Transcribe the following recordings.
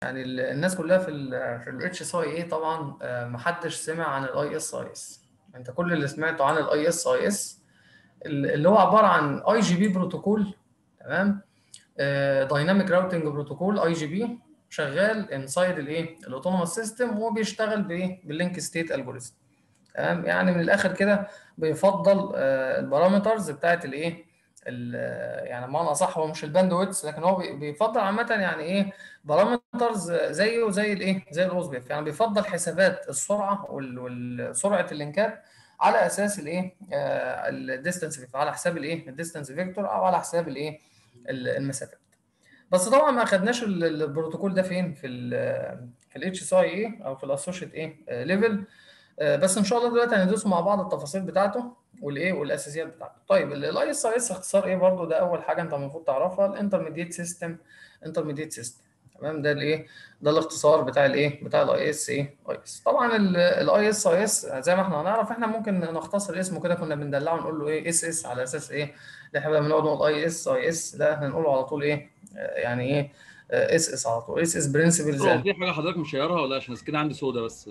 يعني ال- الناس كلها في ال في الاتش اس اي اي طبعا آه، محدش سمع عن الاي اس اي اس انت كل اللي سمعته عن الاي اس اي اس اللي هو عباره عن اي جي بي بروتوكول تمام دايناميك راوتنج بروتوكول اي جي بي شغال انسايد الايه الاوتونوموس سيستم وبيشتغل بايه باللينك ستيت الجوريزم تمام يعني من الاخر كده بيفضل آه، البارامترز بتاعت الايه ال- يعني بمعنى اصح هو مش الباند ويدث لكن هو بي- بيفضل عامه يعني ايه بارامترز زيه زي الايه زي الاوزبيف يعني بيفضل حسابات السرعه وسرعه اللينكات على اساس الايه الديستانس على حساب الايه الديستانس فيكتور او على حساب الايه ال- المسافات بس طبعا ما اخدناش ال- البروتوكول ده فين في ال في الاتش اس اي اي او في الاسوشيت ايه ليفل بس ان شاء الله دلوقتي هندرسوا مع بعض التفاصيل بتاعته والايه والاساسيات بتاعته طيب الاي اس اي اس اختصار ايه برضو ده اول حاجه انت المفروض تعرفها الانترميديت سيستم انترميديت سيستم تمام ده الايه ده الاختصار بتاع الايه بتاع الاي اس ايه اي اس طبعا الاي اس اي اس زي ما احنا هنعرف احنا ممكن نختصر اسمه كده كنا بندلعه نقول له ايه اس اس على اساس ايه اللي احنا بنقعد نقول اي اس اي اس ده احنا نقوله على طول ايه آه، يعني ايه اس اس على طول اس اس برنسبلز هو في حاجه حضرتك مش شايرها ولا عشان كده عندي سودا بس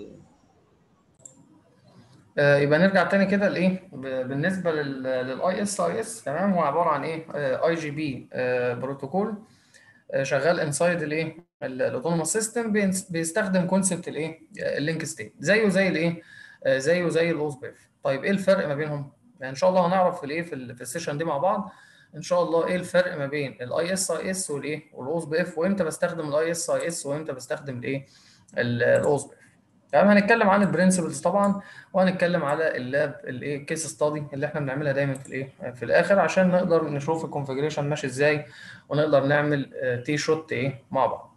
آه، يبقى نرجع تاني كده لايه ب- بالنسبه للاي اس اي اس تمام هو عباره عن ايه اي جي بي بروتوكول آه، شغال انسايد الايه الاوتونوموس سيستم بيستخدم كونسبت الايه اللينك ستيت زيه زي الايه آه، زيه زي الاوز بيف طيب ايه الفرق ما بينهم يعني ان شاء الله هنعرف في الايه في ال- في السيشن دي مع بعض ان شاء الله ايه الفرق ما بين الاي اس اي اس والايه والاوز بيف وامتى بستخدم الاي اس اي اس وامتى بستخدم الايه الاوز بيف تمام هنتكلم عن البرنسبلز طبعا وهنتكلم على اللاب الايه كيس ستادي اللي احنا بنعملها دايما في الايه في الاخر عشان نقدر نشوف الكونفجريشن ماشي ازاي ونقدر نعمل تي شوت ايه مع بعض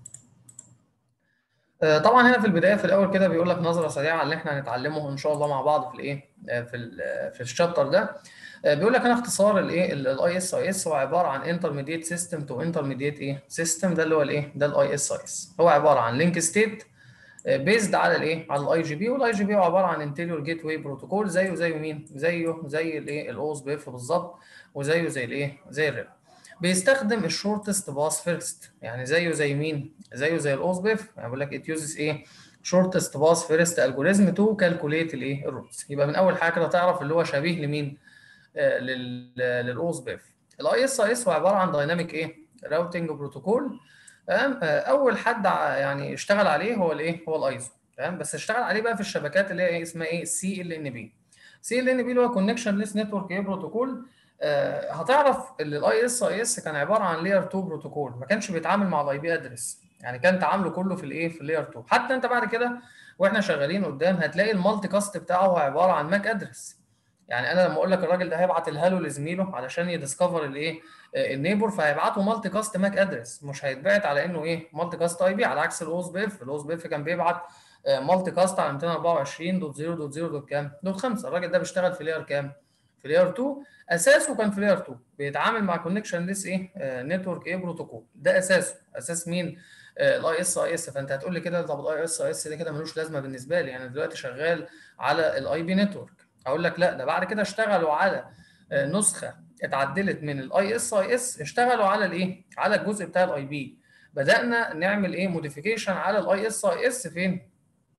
آه، طبعا هنا في البدايه في الاول كده بيقول لك نظره سريعه على اللي احنا هنتعلمه ان شاء الله مع بعض في الايه آه، في ال في الشابتر ده آه، بيقول لك هنا اختصار الايه الاي اس اي اس هو عباره عن انترميديت سيستم تو انترميديت ايه سيستم ده اللي هو الايه ده الاي اس اي اس هو عباره عن لينك ستيت بيزد على الايه على الاي جي بي والاي جي بي هو عباره عن انتيريور جيت واي بروتوكول زيه زي مين زيه زي الايه الاوز بيف بالظبط وزيه زي الايه زي الريب بيستخدم الشورتست باس فيرست يعني زيه زي مين زيه زي الاوز بيف يعني بقول لك ات يوزز ايه شورتست باس فيرست الجوريزم تو كالكوليت الايه الروتس يبقى من اول حاجه كده تعرف اللي هو شبيه لمين آه لل للاوز بيف الاي اس اي اس هو عباره عن دايناميك ايه راوتنج بروتوكول تمام آه، اول حد ع- يعني اشتغل عليه هو الايه هو الايزو تمام بس اشتغل عليه بقى في الشبكات اللي هي إيه؟ اسمها ايه سي ال ان بي سي ال ان بي اللي هو كونكشن ليس نتورك ايه بروتوكول آه هتعرف ان الاي اس اي اس كان عباره عن لاير 2 بروتوكول ما كانش بيتعامل مع الاي بي ادرس يعني كان تعامله كله في الايه في اللاير 2 حتى انت بعد كده واحنا شغالين قدام هتلاقي المالتي كاست بتاعه هو عباره عن ماك ادرس يعني انا لما اقول لك الراجل ده هيبعت الهالو لزميله علشان يديسكفر الايه آه، النيبور فهيبعته مالتي كاست ماك ادرس مش هيتبعت على انه ايه مالتي كاست اي بي على عكس الاوز بيف الاوز بيف كان بيبعت مالتي كاست على 224.0.0 كام دوت 5 الراجل ده بيشتغل في لاير كام في لاير 2 اساسه كان في لاير 2 بيتعامل مع كونكشن ليس ايه نتورك ايه بروتوكول ده اساسه اساس مين الاي اس اي اس فانت هتقول لي كده طب الاي اس اي اس ده كده ملوش لازمه بالنسبه لي انا دلوقتي شغال على الاي بي نتورك اقول لك لا ده بعد كده اشتغلوا على آه، نسخه اتعدلت من الاي اس اي اس اشتغلوا على الايه على الجزء بتاع الاي بي بدانا نعمل ايه موديفيكيشن على الاي اس اي اس فين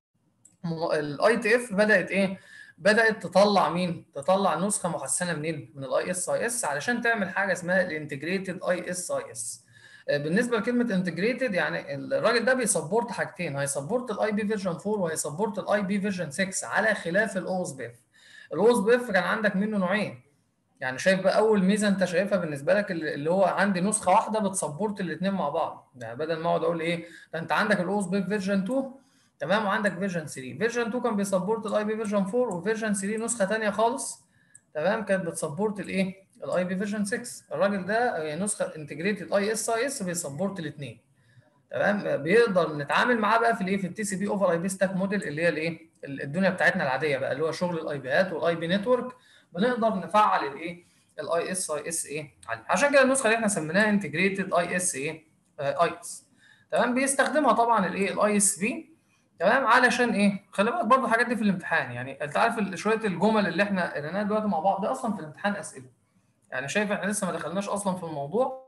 الاي تي اف بدات ايه بدات تطلع مين تطلع نسخه محسنه منين من الاي اس اي اس علشان تعمل حاجه اسمها الانتجريتد اي اس اي اس بالنسبه لكلمه انتجريتد يعني الراجل ده بيسبورت حاجتين هيسبورت الاي بي فيرجن 4 وهيسبورت الاي بي فيرجن 6 على خلاف الاوز بيف الاوز بيف كان عندك منه نوعين يعني شايف بقى اول ميزه انت شايفها بالنسبه لك اللي اللي هو عندي نسخه واحده بتسبورت الاثنين مع بعض يعني بدل ما اقعد اقول ايه ده انت عندك الاوز بيف فيرجن 2 تمام وعندك فيرجن 3 فيرجن 2 كان بيسبورت الاي بي فيرجن 4 وفيرجن 3 نسخه ثانيه خالص تمام كانت بتسبورت الايه الاي بي فيرجن 6 الراجل ده هي نسخه انتجريتد اي اس اي اس بيسبورت الاثنين تمام بيقدر نتعامل معاه بقى في الايه في التي سي بي اوفر اي بي ستاك موديل اللي هي الايه الدنيا بتاعتنا العاديه بقى اللي هو شغل الاي بيات والاي بي نتورك بنقدر نفعل الايه الاي اس اي اس ايه عليه عشان كده النسخه اللي احنا سميناها انتجريتد اي اس ايه اي اس تمام بيستخدمها طبعا الايه الاي اس بي تمام علشان ايه خلي بالك برضه الحاجات دي في الامتحان يعني انت عارف ال- شويه الجمل اللي احنا قريناها دلوقتي مع بعض ده اصلا في الامتحان اسئله يعني شايف احنا لسه ما دخلناش اصلا في الموضوع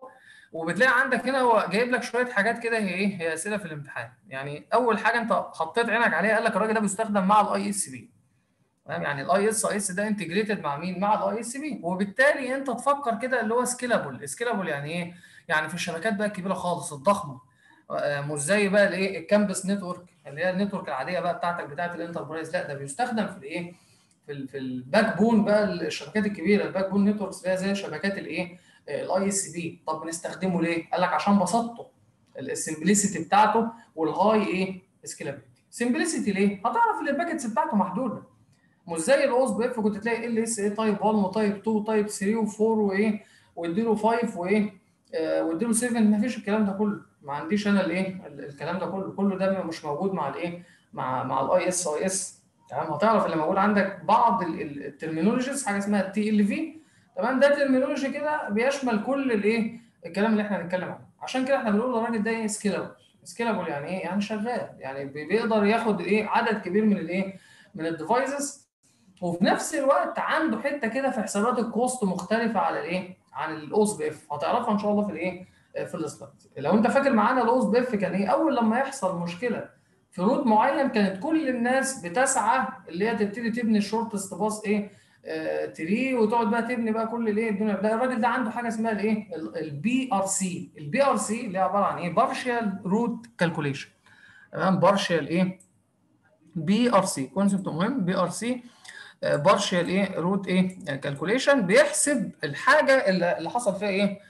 وبتلاقي عندك هنا هو جايب لك شويه حاجات كده هي ايه هي اسئله في الامتحان يعني اول حاجه انت حطيت عينك عليها قال لك الراجل ده بيستخدم مع الاي اس بي تمام يعني الاي اس اي اس ده انتجريتد مع مين مع الاي اس بي وبالتالي انت تفكر كده اللي هو سكيلابل سكيلابل يعني ايه يعني في الشبكات بقى الكبيره خالص الضخمه مش زي بقى الايه الكامبس نتورك اللي هي النتورك العاديه بقى بتاعتك بتاعت الانتربرايز لا ده بيستخدم في الايه في ال في الباك بون بقى الشبكات الكبيره الباك بون نتوركس اللي هي زي شبكات الايه الاي اس بي طب بنستخدمه ليه؟ قال لك عشان بساطته السمبلسيتي بتاعته والهاي ايه سكيلابيلتي سمبلسيتي ليه؟ هتعرف ان الباكتس بتاعته محدوده مش زي الاوز بي اف كنت تلاقي ال اس اي تايب 1 وتايب 2 وتايب 3 و4 وايه واديله 5 وايه آه واديله 7 ما فيش الكلام ده كله ما عنديش انا الايه الكلام ده كله كله ده مش موجود مع الايه مع مع الاي اس اي اس تمام هتعرف اللي موجود عندك بعض الترمينولوجيز حاجه اسمها التي ال في تمام ده ترمينولوجي كده بيشمل كل الايه الكلام اللي احنا هنتكلم عنه عشان كده احنا بنقول الراجل ده ايه سكيلابل سكيلابل يعني ايه يعني شغال يعني بيقدر ياخد ايه عدد كبير من الايه من الديفايسز وفي نفس الوقت عنده حته كده في حسابات الكوست مختلفه على الايه عن الاوز بي اف هتعرفها ان شاء الله في الايه في السلايد لو انت فاكر معانا الاوز بي اف كان ايه اول لما يحصل مشكله في روت معين كانت كل الناس بتسعى اللي هي تبتدي تبني الشورتست باص ايه آه تري وتقعد بقى تبني بقى كل الايه الدنيا ده الراجل ده عنده حاجه اسمها الايه البي ار سي البي ار سي اللي هي عباره عن ايه بارشال روت كالكوليشن تمام بارشال ايه بي ار سي كونسبت مهم بي ار سي بارشال ايه روت ايه كالكوليشن بيحسب الحاجه اللي حصل فيها ايه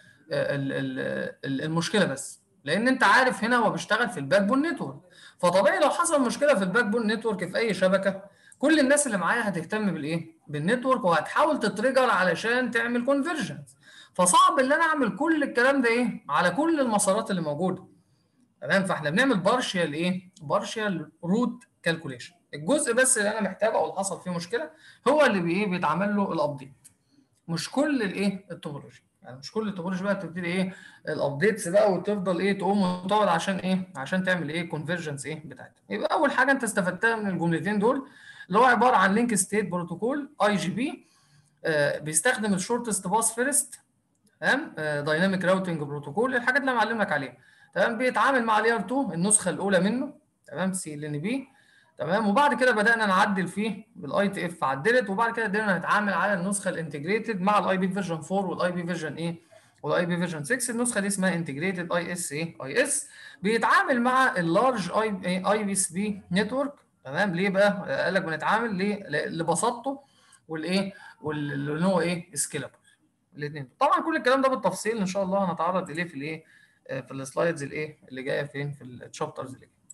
المشكله بس لان انت عارف هنا هو بيشتغل في الباك بون نتورك فطبيعي لو حصل مشكله في الباك بون نتورك في اي شبكه كل الناس اللي معايا هتهتم بالايه بالنتورك وهتحاول تتريجر علشان تعمل كونفرجنز فصعب ان انا اعمل كل الكلام ده ايه على كل المسارات اللي موجوده تمام فاحنا بنعمل بارشال ايه بارشال روت كالكوليشن الجزء بس اللي انا محتاجه او اللي حصل فيه مشكله هو اللي بايه بيتعمل له الابديت مش كل الايه التوبولوجي يعني مش كل التوبولوجي بقى بتبتدي ايه الابديتس بقى وتفضل ايه تقوم وتقعد عشان ايه عشان تعمل ايه كونفرجنس ايه بتاعتها يبقى اول حاجه انت استفدتها من الجملتين دول اللي هو عباره عن لينك ستيت بروتوكول اي جي بي بيستخدم الشورتست باس فيرست تمام دايناميك راوتنج بروتوكول الحاجات اللي انا معلم لك عليها تمام بيتعامل مع الاير 2 النسخه الاولى منه تمام سي ال ان بي تمام وبعد كده بدانا نعدل فيه بالاي تي اف عدلت وبعد كده قدرنا نتعامل على النسخه الانتجريتد مع الاي بي فيرجن 4 والاي بي فيرجن ايه والاي بي فيرجن 6 النسخه دي اسمها انتجريتد اي اس ايه اي اس بيتعامل مع اللارج اي اي بي اس بي نتورك تمام ليه بقى قال لك بنتعامل ليه لبساطته والايه واللي هو ايه سكيلابل الاثنين طبعا كل الكلام ده بالتفصيل ان شاء الله هنتعرض اليه في الايه في السلايدز الايه اللي جايه فين في الشابترز اللي جايه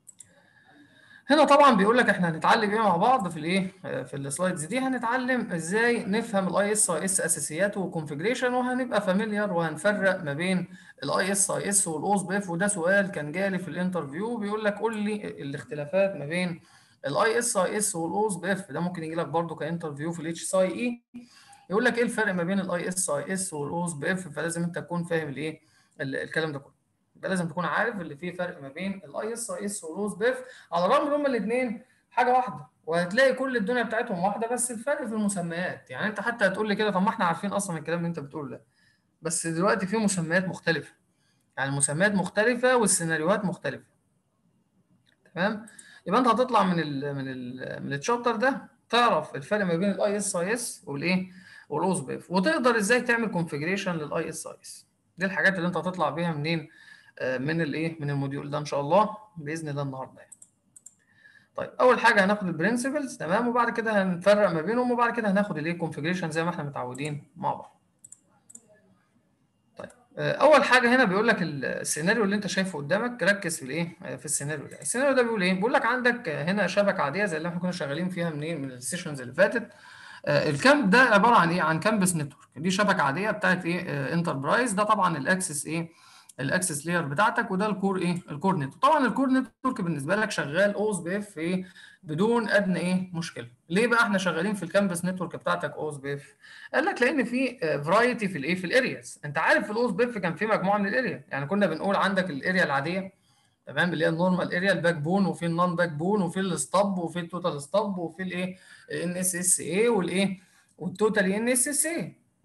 هنا طبعا بيقول لك احنا هنتعلم ايه مع بعض في الايه في السلايدز دي هنتعلم ازاي نفهم الاي اس اي اس اساسياته وكونفجريشن وهنبقى فاميليار وهنفرق ما بين الاي اس اي اس والاوز بي اف وده سؤال كان جالي في الانترفيو بيقول لك قول لي الاختلافات ما بين الاي اس اي اس والاوز بي اف ده ممكن يجي لك برده كانترفيو في الاتش اس اي اي يقول لك ايه الفرق ما بين الاي اس اي اس والاوز بي اف فلازم انت تكون فاهم الايه الكلام ده كله يبقى لازم تكون عارف اللي فيه فرق ما بين الاي اس اي اس والاوز بيف على الرغم ان هما الاثنين حاجه واحده وهتلاقي كل الدنيا بتاعتهم واحده بس الفرق في المسميات يعني انت حتى هتقول لي كده طب ما احنا عارفين اصلا الكلام اللي انت بتقوله ده بس دلوقتي في مسميات مختلفه يعني المسميات مختلفه والسيناريوهات مختلفه تمام يبقى انت هتطلع من ال من ال من الشابتر ده تعرف الفرق ما بين الاي اس اي اس والايه والاوز بيف وتقدر ازاي تعمل كونفجريشن للاي اس اي اس دي الحاجات اللي انت هتطلع بيها منين من الايه من الموديول ده ان شاء الله باذن الله النهارده يعني. طيب اول حاجه هناخد البرنسبلز تمام وبعد كده هنفرق ما بينهم وبعد كده هناخد الايه كونفجريشن زي ما احنا متعودين مع بعض طيب اول حاجه هنا بيقول لك السيناريو اللي انت شايفه قدامك ركز في الايه في السيناريو ده السيناريو ده بيقول ايه بيقول لك عندك هنا شبكه عاديه زي اللي احنا كنا شغالين فيها منين من السيشنز اللي فاتت الكامب ده عباره عن ايه عن كامبس نتورك دي شبكه عاديه بتاعت ايه انتربرايز ده طبعا الاكسس ايه الاكسس لاير بتاعتك وده الكور ايه الكور نتورك طبعا الكور نتورك بالنسبه لك شغال اوز بي اف ايه بدون ادنى ايه مشكله ليه بقى احنا شغالين في الكامبس نتورك بتاعتك اوز بي اف قال لك لان في فرايتي في الايه في الارياز انت عارف في الاوز بي اف كان في مجموعه من الاريا يعني كنا بنقول عندك الاريا العاديه تمام اللي هي النورمال اريا الباك بون وفي النون باك بون وفي الستاب وفي التوتال ستاب وفي الايه ان اس اس اي والايه والتوتال ان اس اس اي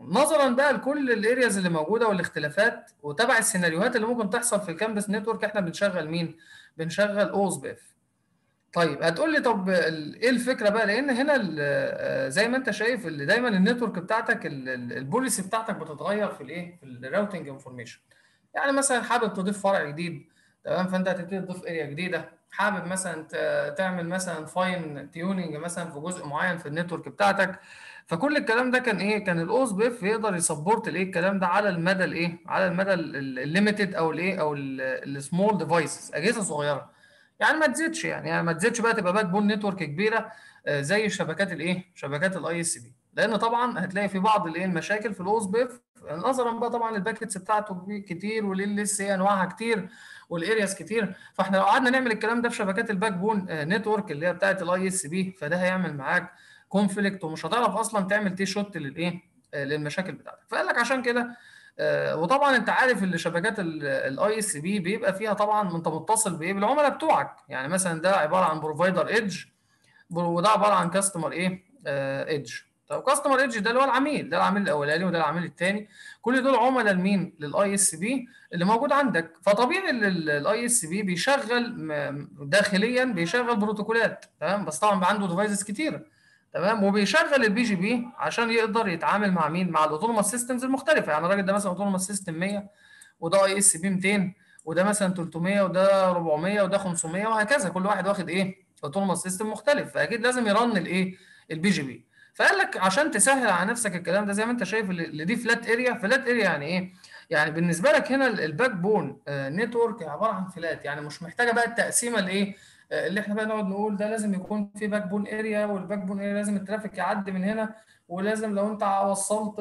نظرا بقى لكل الارياز اللي موجوده والاختلافات وتبع السيناريوهات اللي ممكن تحصل في الكامبس نتورك احنا بنشغل مين؟ بنشغل اوز بي اف. طيب هتقول لي طب ايه الفكره بقى لان هنا زي ما انت شايف اللي دايما النتورك بتاعتك البوليسي بتاعتك بتتغير في الايه؟ في الراوتنج انفورميشن. يعني مثلا حابب تضيف فرع جديد تمام فانت هتبتدي تضيف اريا جديده حابب مثلا تعمل مثلا فاين تيوننج مثلا في جزء معين في النتورك بتاعتك فكل الكلام ده كان ايه كان الاوس بيف يقدر يسبورت الايه الكلام ده على المدى الايه على المدى الليميتد او الايه او السمول ديفايسز اجهزه صغيره يعني ما تزيدش يعني, يعني ما تزيدش بقى تبقى باك بون نتورك كبيره زي شبكات الايه شبكات الاي اس بي لان طبعا هتلاقي في بعض الايه المشاكل في الاوس بيف نظرا بقى طبعا الباكتس بتاعته كتير والليس هي انواعها كتير والارياس كتير فاحنا لو قعدنا نعمل الكلام ده في شبكات الباك بون نتورك اللي هي بتاعت الاي اس بي فده هيعمل معاك كونفليكت ومش هتعرف اصلا تعمل تي شوت للايه للمشاكل بتاعتك فقال لك عشان كده وطبعا انت عارف ان شبكات الاي اس بي بيبقى فيها طبعا انت متصل بايه بالعملاء بتوعك يعني مثلا ده عباره عن بروفايدر ايدج وده عباره عن كاستمر ايه ايدج طب كاستمر ايدج ده اللي هو العميل ده العميل الاولاني وده العميل الثاني كل دول عملاء لمين للاي اس بي اللي موجود عندك فطبيعي الاي اس بي بيشغل داخليا بيشغل بروتوكولات تمام بس طبعا عنده ديفايسز كتيره تمام وبيشغل البي جي بي عشان يقدر يتعامل مع مين مع الاوتونوماس سيستمز المختلفه يعني الراجل ده مثلا اوتونوماس سيستم 100 وده اي اس بي 200 وده مثلا 300 وده 400 وده 500 وهكذا كل واحد واخد ايه اوتونوماس سيستم مختلف فاكيد لازم يرن الايه البي جي بي فقال لك عشان تسهل على نفسك الكلام ده زي ما انت شايف اللي دي فلات اريا فلات اريا يعني ايه يعني بالنسبه لك هنا الباك بون نتورك عباره عن فلات يعني مش محتاجه بقى التقسيمه الايه اللي احنا بقى نقعد نقول ده لازم يكون في باك بون اريا والباك بون اريا لازم الترافيك يعدي من هنا ولازم لو انت وصلت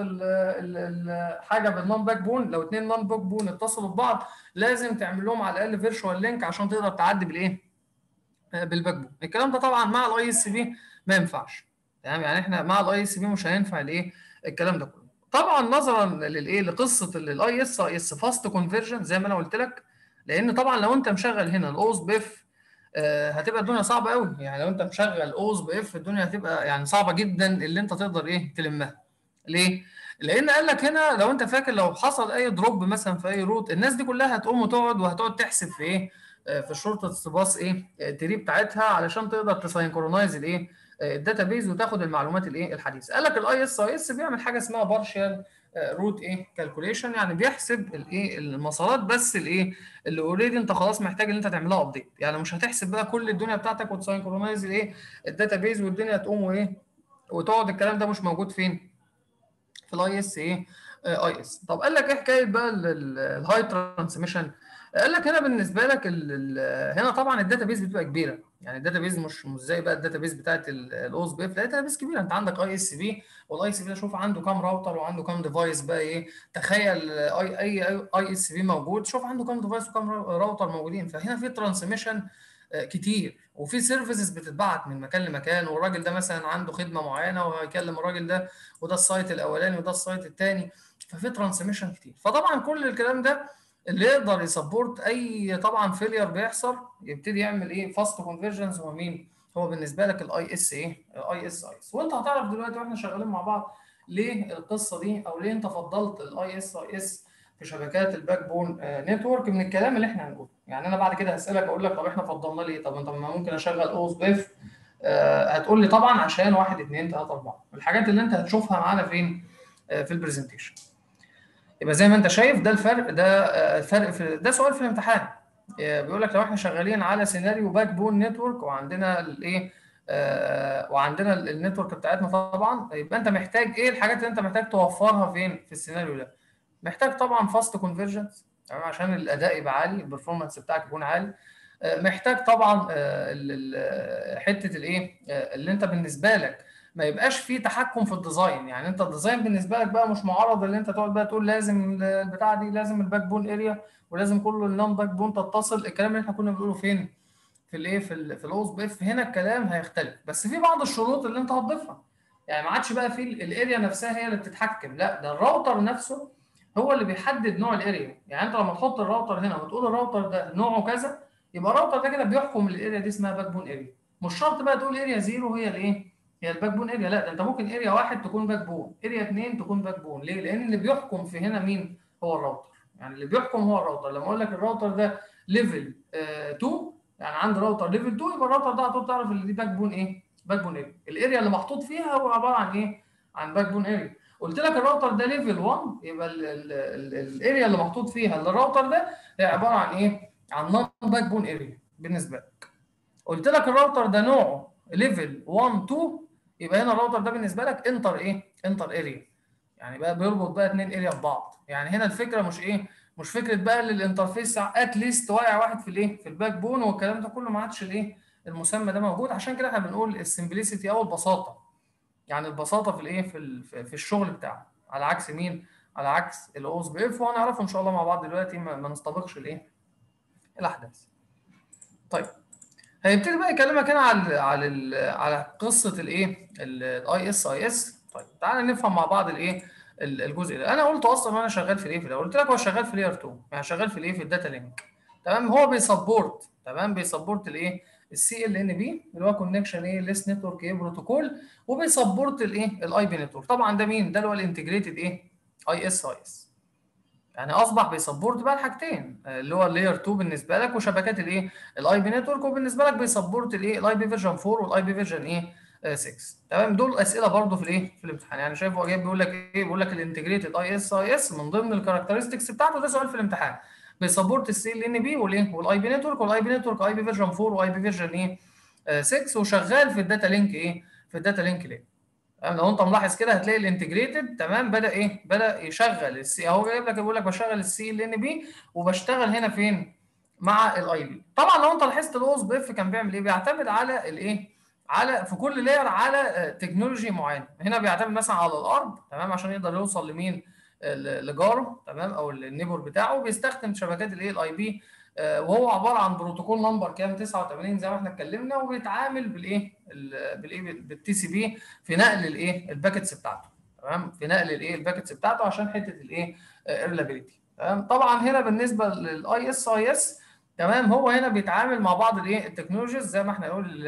الحاجه بالنون باك بون لو اثنين نون باك بون اتصلوا ببعض لازم تعمل لهم على الاقل فيرتشوال لينك عشان تقدر تعدي بالايه بالباك بون الكلام ده طبعا مع الاي اس بي ما ينفعش تمام يعني احنا مع الاي اس بي مش هينفع الايه الكلام ده كله طبعا نظرا للايه لقصه الاي اس اي اس فاست كونفرجن زي ما انا قلت لك لان طبعا لو انت مشغل هنا الاوز بيف آه هتبقى الدنيا صعبه قوي يعني لو انت مشغل اوز باف الدنيا هتبقى يعني صعبه جدا اللي انت تقدر ايه تلمها ليه لان قال لك هنا لو انت فاكر لو حصل اي دروب مثلا في اي روت الناس دي كلها هتقوم وتقعد وهتقعد تحسب في ايه آه في شرطه السباص ايه التري بتاعتها علشان تقدر تسينكرونايز الايه الداتابيز وتاخد المعلومات الايه الحديثه قال لك الاي اس اي اس بيعمل حاجه اسمها بارشال روت ايه كالكوليشن يعني بيحسب الايه المسارات بس الايه اللي اوريدي انت خلاص محتاج ان انت تعملها ابديت يعني مش هتحسب بقى كل الدنيا بتاعتك وتسينكرونايز الايه الداتابيز والدنيا تقوم وايه وتقعد الكلام ده مش موجود فين في الاي اس ايه اي اس طب قال لك ايه حكايه بقى الهاي ترانسميشن قال لك هنا بالنسبه لك هنا طبعا الداتابيز بتبقى كبيره يعني الداتابيز مش مش زي بقى الداتابيز بتاعت الاوز بيف لا داتابيز كبيره انت عندك اي اس بي والاي اس بي ده شوف عنده كام راوتر وعنده كام ديفايس بقى ايه تخيل اي اي اي اس بي موجود شوف عنده كام ديفايس وكام راوتر موجودين فهنا في ترانسميشن كتير وفي سيرفيسز بتتبعت من مكان لمكان والراجل ده مثلا عنده خدمه معينه وهيكلم الراجل ده وده السايت الاولاني وده السايت الثاني ففي ترانسميشن كتير فطبعا كل الكلام ده اللي يقدر يسبورت اي طبعا فيلير بيحصل يبتدي يعمل ايه فاست كونفرجنس هو مين هو بالنسبه لك الاي اس ايه الاي اس اي اس وانت هتعرف دلوقتي واحنا شغالين مع بعض ليه القصه دي او ليه انت فضلت الاي اس اي اس في شبكات الباك بون نتورك من الكلام اللي احنا هنقوله يعني انا بعد كده هسالك اقول لك طب احنا فضلنا ليه طب انت ما ممكن اشغل اوز بيف هتقول لي طبعا عشان 1 2 3 4 الحاجات اللي انت هتشوفها معانا فين في البرزنتيشن يبقى زي ما انت شايف ده الفرق ده الفرق في ده سؤال في الامتحان بيقول لك لو احنا شغالين على سيناريو باك بون نتورك وعندنا الايه آه وعندنا النتورك بتاعتنا طبعا يبقى انت محتاج ايه الحاجات اللي انت محتاج توفرها فين في السيناريو ده محتاج طبعا فاست كونفرجنس تمام عشان الاداء يبقى عالي البرفورمانس بتاعك يكون عالي آه محتاج طبعا آه حته الايه اللي انت بالنسبه لك ما يبقاش فيه تحكم في الديزاين يعني انت الديزاين بالنسبه لك بقى مش معرض ان انت تقعد بقى تقول لازم البتاعه دي لازم الباك بون اريا ولازم كل النون باك بون تتصل الكلام اللي احنا كنا بنقوله فين في الايه في ال في الاوز بيف هنا الكلام هيختلف بس في بعض الشروط اللي انت هتضيفها يعني ما عادش بقى في الاريا نفسها هي اللي بتتحكم لا ده الراوتر نفسه هو اللي بيحدد نوع الاريا يعني انت لما تحط الراوتر هنا وتقول الراوتر ده نوعه كذا يبقى الراوتر ده كده بيحكم الاريا دي اسمها باك بون اريا مش شرط بقى تقول اريا زيرو هي الايه هي الباك بون اريا لا ده انت ممكن اريا واحد تكون باك بون اريا اثنين تكون باك بون ليه لان اللي بيحكم في هنا مين هو الراوتر يعني اللي بيحكم هو الراوتر لما اقول لك الراوتر ده ليفل 2 يعني عندي راوتر ليفل 2 يبقى الراوتر ده هتقدر تعرف ان دي باك بون ايه باك بون اريا الاريا اللي محطوط فيها هو عباره عن ايه عن باك بون اريا قلت لك الراوتر ده ليفل 1 يبقى الاريا اللي محطوط فيها الراوتر ده هي عباره عن ايه عن نون باك بون اريا بالنسبه لك قلت لك الراوتر ده نوعه ليفل 1 2 يبقى هنا الراوتر ده بالنسبه لك انتر ايه انتر اريا يعني بقى بيربط بقى اثنين اريا ببعض يعني هنا الفكره مش ايه مش فكره بقى ان الانترفيس اتليست واقع واحد في الايه في الباك بون والكلام ده كله ما عادش الايه المسمى ده موجود عشان كده احنا بنقول السمبلسيتي او البساطه يعني البساطه في الايه في في الشغل بتاعه على عكس مين على عكس الاوز بي اف وهنعرفه ان شاء الله مع بعض دلوقتي ما, ما نستبقش الايه الاحداث طيب هيبتدي بقى يكلمك هنا على على على قصه الايه الاي اس اي اس طيب تعالى نفهم مع بعض الايه الجزء ده انا قلت اصلا وانا شغال في الايه في قلت لك هو شغال في لاير 2 يعني شغال في الايه في الداتا لينك تمام هو بيسبورت تمام بيسبورت الايه السي ال ان بي اللي هو كونكشن ايه ليس نتورك ايه بروتوكول وبيسبورت الايه الاي بي نتورك طبعا ده مين ده اللي هو الانتجريتد ايه اي اس اي اس يعني اصبح بيسبورت بقى الحاجتين اللي هو اللاير 2 بالنسبه لك وشبكات الايه الاي بي نتورك وبالنسبه لك بيسبورت الايه الاي بي فيرجن 4 والاي بي فيرجن ايه 6 تمام دول اسئله برضو في الايه في الامتحان يعني شايف هو جايب بيقول لك ايه بيقول لك الانتجريتد اي اس اي اس من ضمن الكاركترستكس بتاعته ده سؤال في الامتحان بيسبورت السي ال ان بي والايه والاي بي نتورك والاي بي نتورك اي بي فيرجن 4 واي بي فيرجن ايه 6 وشغال في الداتا لينك ايه في الداتا لينك ليه تمام لو انت ملاحظ كده هتلاقي الانتجريتد تمام بدا ايه بدا يشغل السي اهو جايب لك بيقول لك بشغل السي ال ان بي وبشتغل هنا فين مع الاي بي طبعا لو انت لاحظت الاوس بي اف كان بيعمل ايه بيعتمد على الايه على في كل لاير على تكنولوجي معين هنا بيعتمد مثلا على الارض تمام عشان يقدر يوصل لمين لجاره تمام او النيبر بتاعه بيستخدم شبكات الايه الاي بي وهو عباره عن بروتوكول نمبر كام 89 زي ما احنا اتكلمنا وبيتعامل بالايه بالايه بالتي سي بي في نقل الايه الباكتس بتاعته تمام في نقل الايه الباكتس بتاعته عشان حته الايه الريلابيلتي تمام طبعا هنا بالنسبه للاي اس اي اس تمام هو هنا بيتعامل مع بعض الايه التكنولوجيز زي ما احنا نقول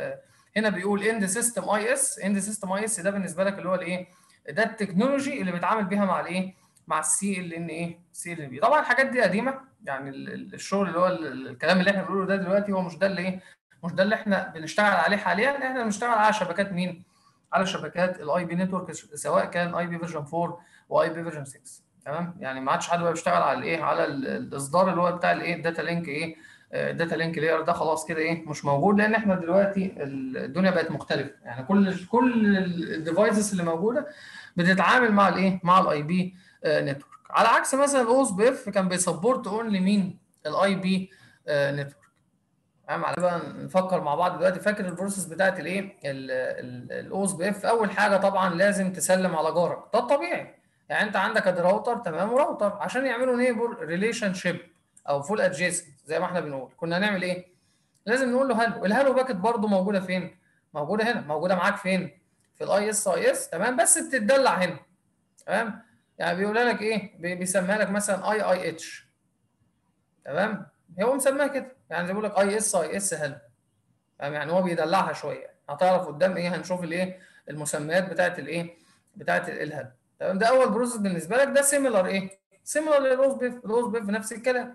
هنا بيقول اند سيستم اي اس اند سيستم اي اس ده بالنسبه لك اللي هو الايه ده التكنولوجي اللي بيتعامل بيها مع الايه مع السي ال ان ايه سي ال ان بي طبعا الحاجات دي قديمه يعني الشغل اللي هو الكلام اللي احنا بنقوله ده دلوقتي هو مش ده اللي ايه مش ده اللي احنا بنشتغل عليه حاليا احنا بنشتغل على شبكات مين على شبكات الاي بي نتورك سواء كان اي بي فيرجن 4 واي بي فيرجن 6 تمام يعني ما عادش حد بقى بيشتغل على الايه على الاصدار اللي هو بتاع الايه الداتا لينك ايه الداتا لينك لاير ده خلاص كده ايه مش موجود لان احنا دلوقتي الدنيا بقت مختلفه يعني كل كل الديفايسز اللي موجوده بتتعامل مع الايه مع الاي بي نتورك على عكس مثلا الاوس بي اف كان بيسبورت اونلي مين الاي بي نتورك تمام على بقى نفكر مع بعض دلوقتي فاكر البروسيس بتاعت الايه الاوس بي اف اول حاجه طبعا لازم تسلم على جارك ده الطبيعي يعني انت عندك ادي راوتر تمام وراوتر عشان يعملوا نيبر ريليشن شيب او فول ادجيسنت زي ما احنا بنقول كنا هنعمل ايه لازم نقول له هلو الهلو باكت برضو موجوده فين موجوده هنا موجوده معاك فين في الاي اس اي اس تمام بس بتتدلع هنا تمام يعني بيقول لك ايه بيسميها لك مثلا اي اي اتش تمام هو مسميها كده يعني زي بيقول لك اي اس اي اس هلو تمام يعني هو بيدلعها شويه هتعرف قدام ايه هنشوف الايه المسميات بتاعت الايه بتاعت الهلو تمام ده اول بروسيس بالنسبه لك ده سيميلر ايه سيميلر للروز بيف الروز بيف نفس الكلام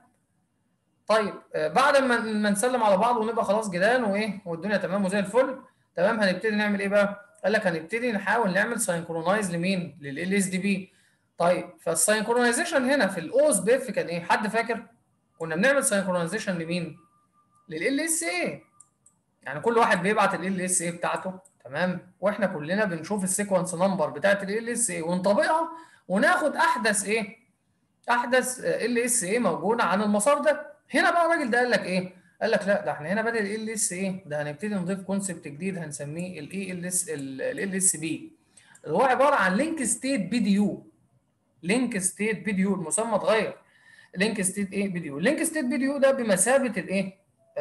طيب بعد ما ما نسلم على بعض ونبقى خلاص جيران وايه والدنيا تمام وزي الفل تمام هنبتدي نعمل ايه بقى قال لك هنبتدي نحاول نعمل ساينكرونايز لمين لل اس دي بي طيب فالساينكرونايزيشن هنا في الاوز بيف كان ايه حد فاكر كنا بنعمل ساينكرونايزيشن لمين لل اس اي يعني كل واحد بيبعت ال اس اي بتاعته تمام واحنا كلنا بنشوف السيكونس نمبر بتاعت ال اس اي ونطبقها وناخد احدث ايه احدث ال اس اي موجوده عن المسار ده هنا بقى الراجل ده قال لك ايه قال لك لا ده احنا هنا بدل ال اس ايه ده هنبتدي نضيف كونسبت جديد هنسميه الاي ال اس ال اس بي اللي هو عباره عن لينك ستيت بي دي يو لينك ستيت بي دي يو المسمى اتغير لينك ستيت ايه بي دي يو لينك ستيت بي دي يو ده بمثابه الايه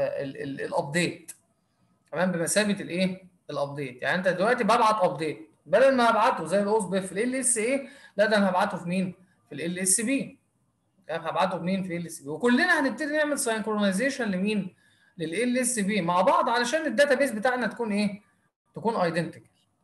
الابديت تمام بمثابه الايه الابديت يعني انت دلوقتي ببعت ابديت بدل ما ابعته زي الاوس بي في ال اس ايه لا ده انا هبعته في مين في ال اس بي تمام هبعته منين في ال اس بي وكلنا هنبتدي نعمل ساينكرونايزيشن لمين لل اس بي مع بعض علشان الداتا بيس بتاعنا تكون ايه تكون ايدنتيكال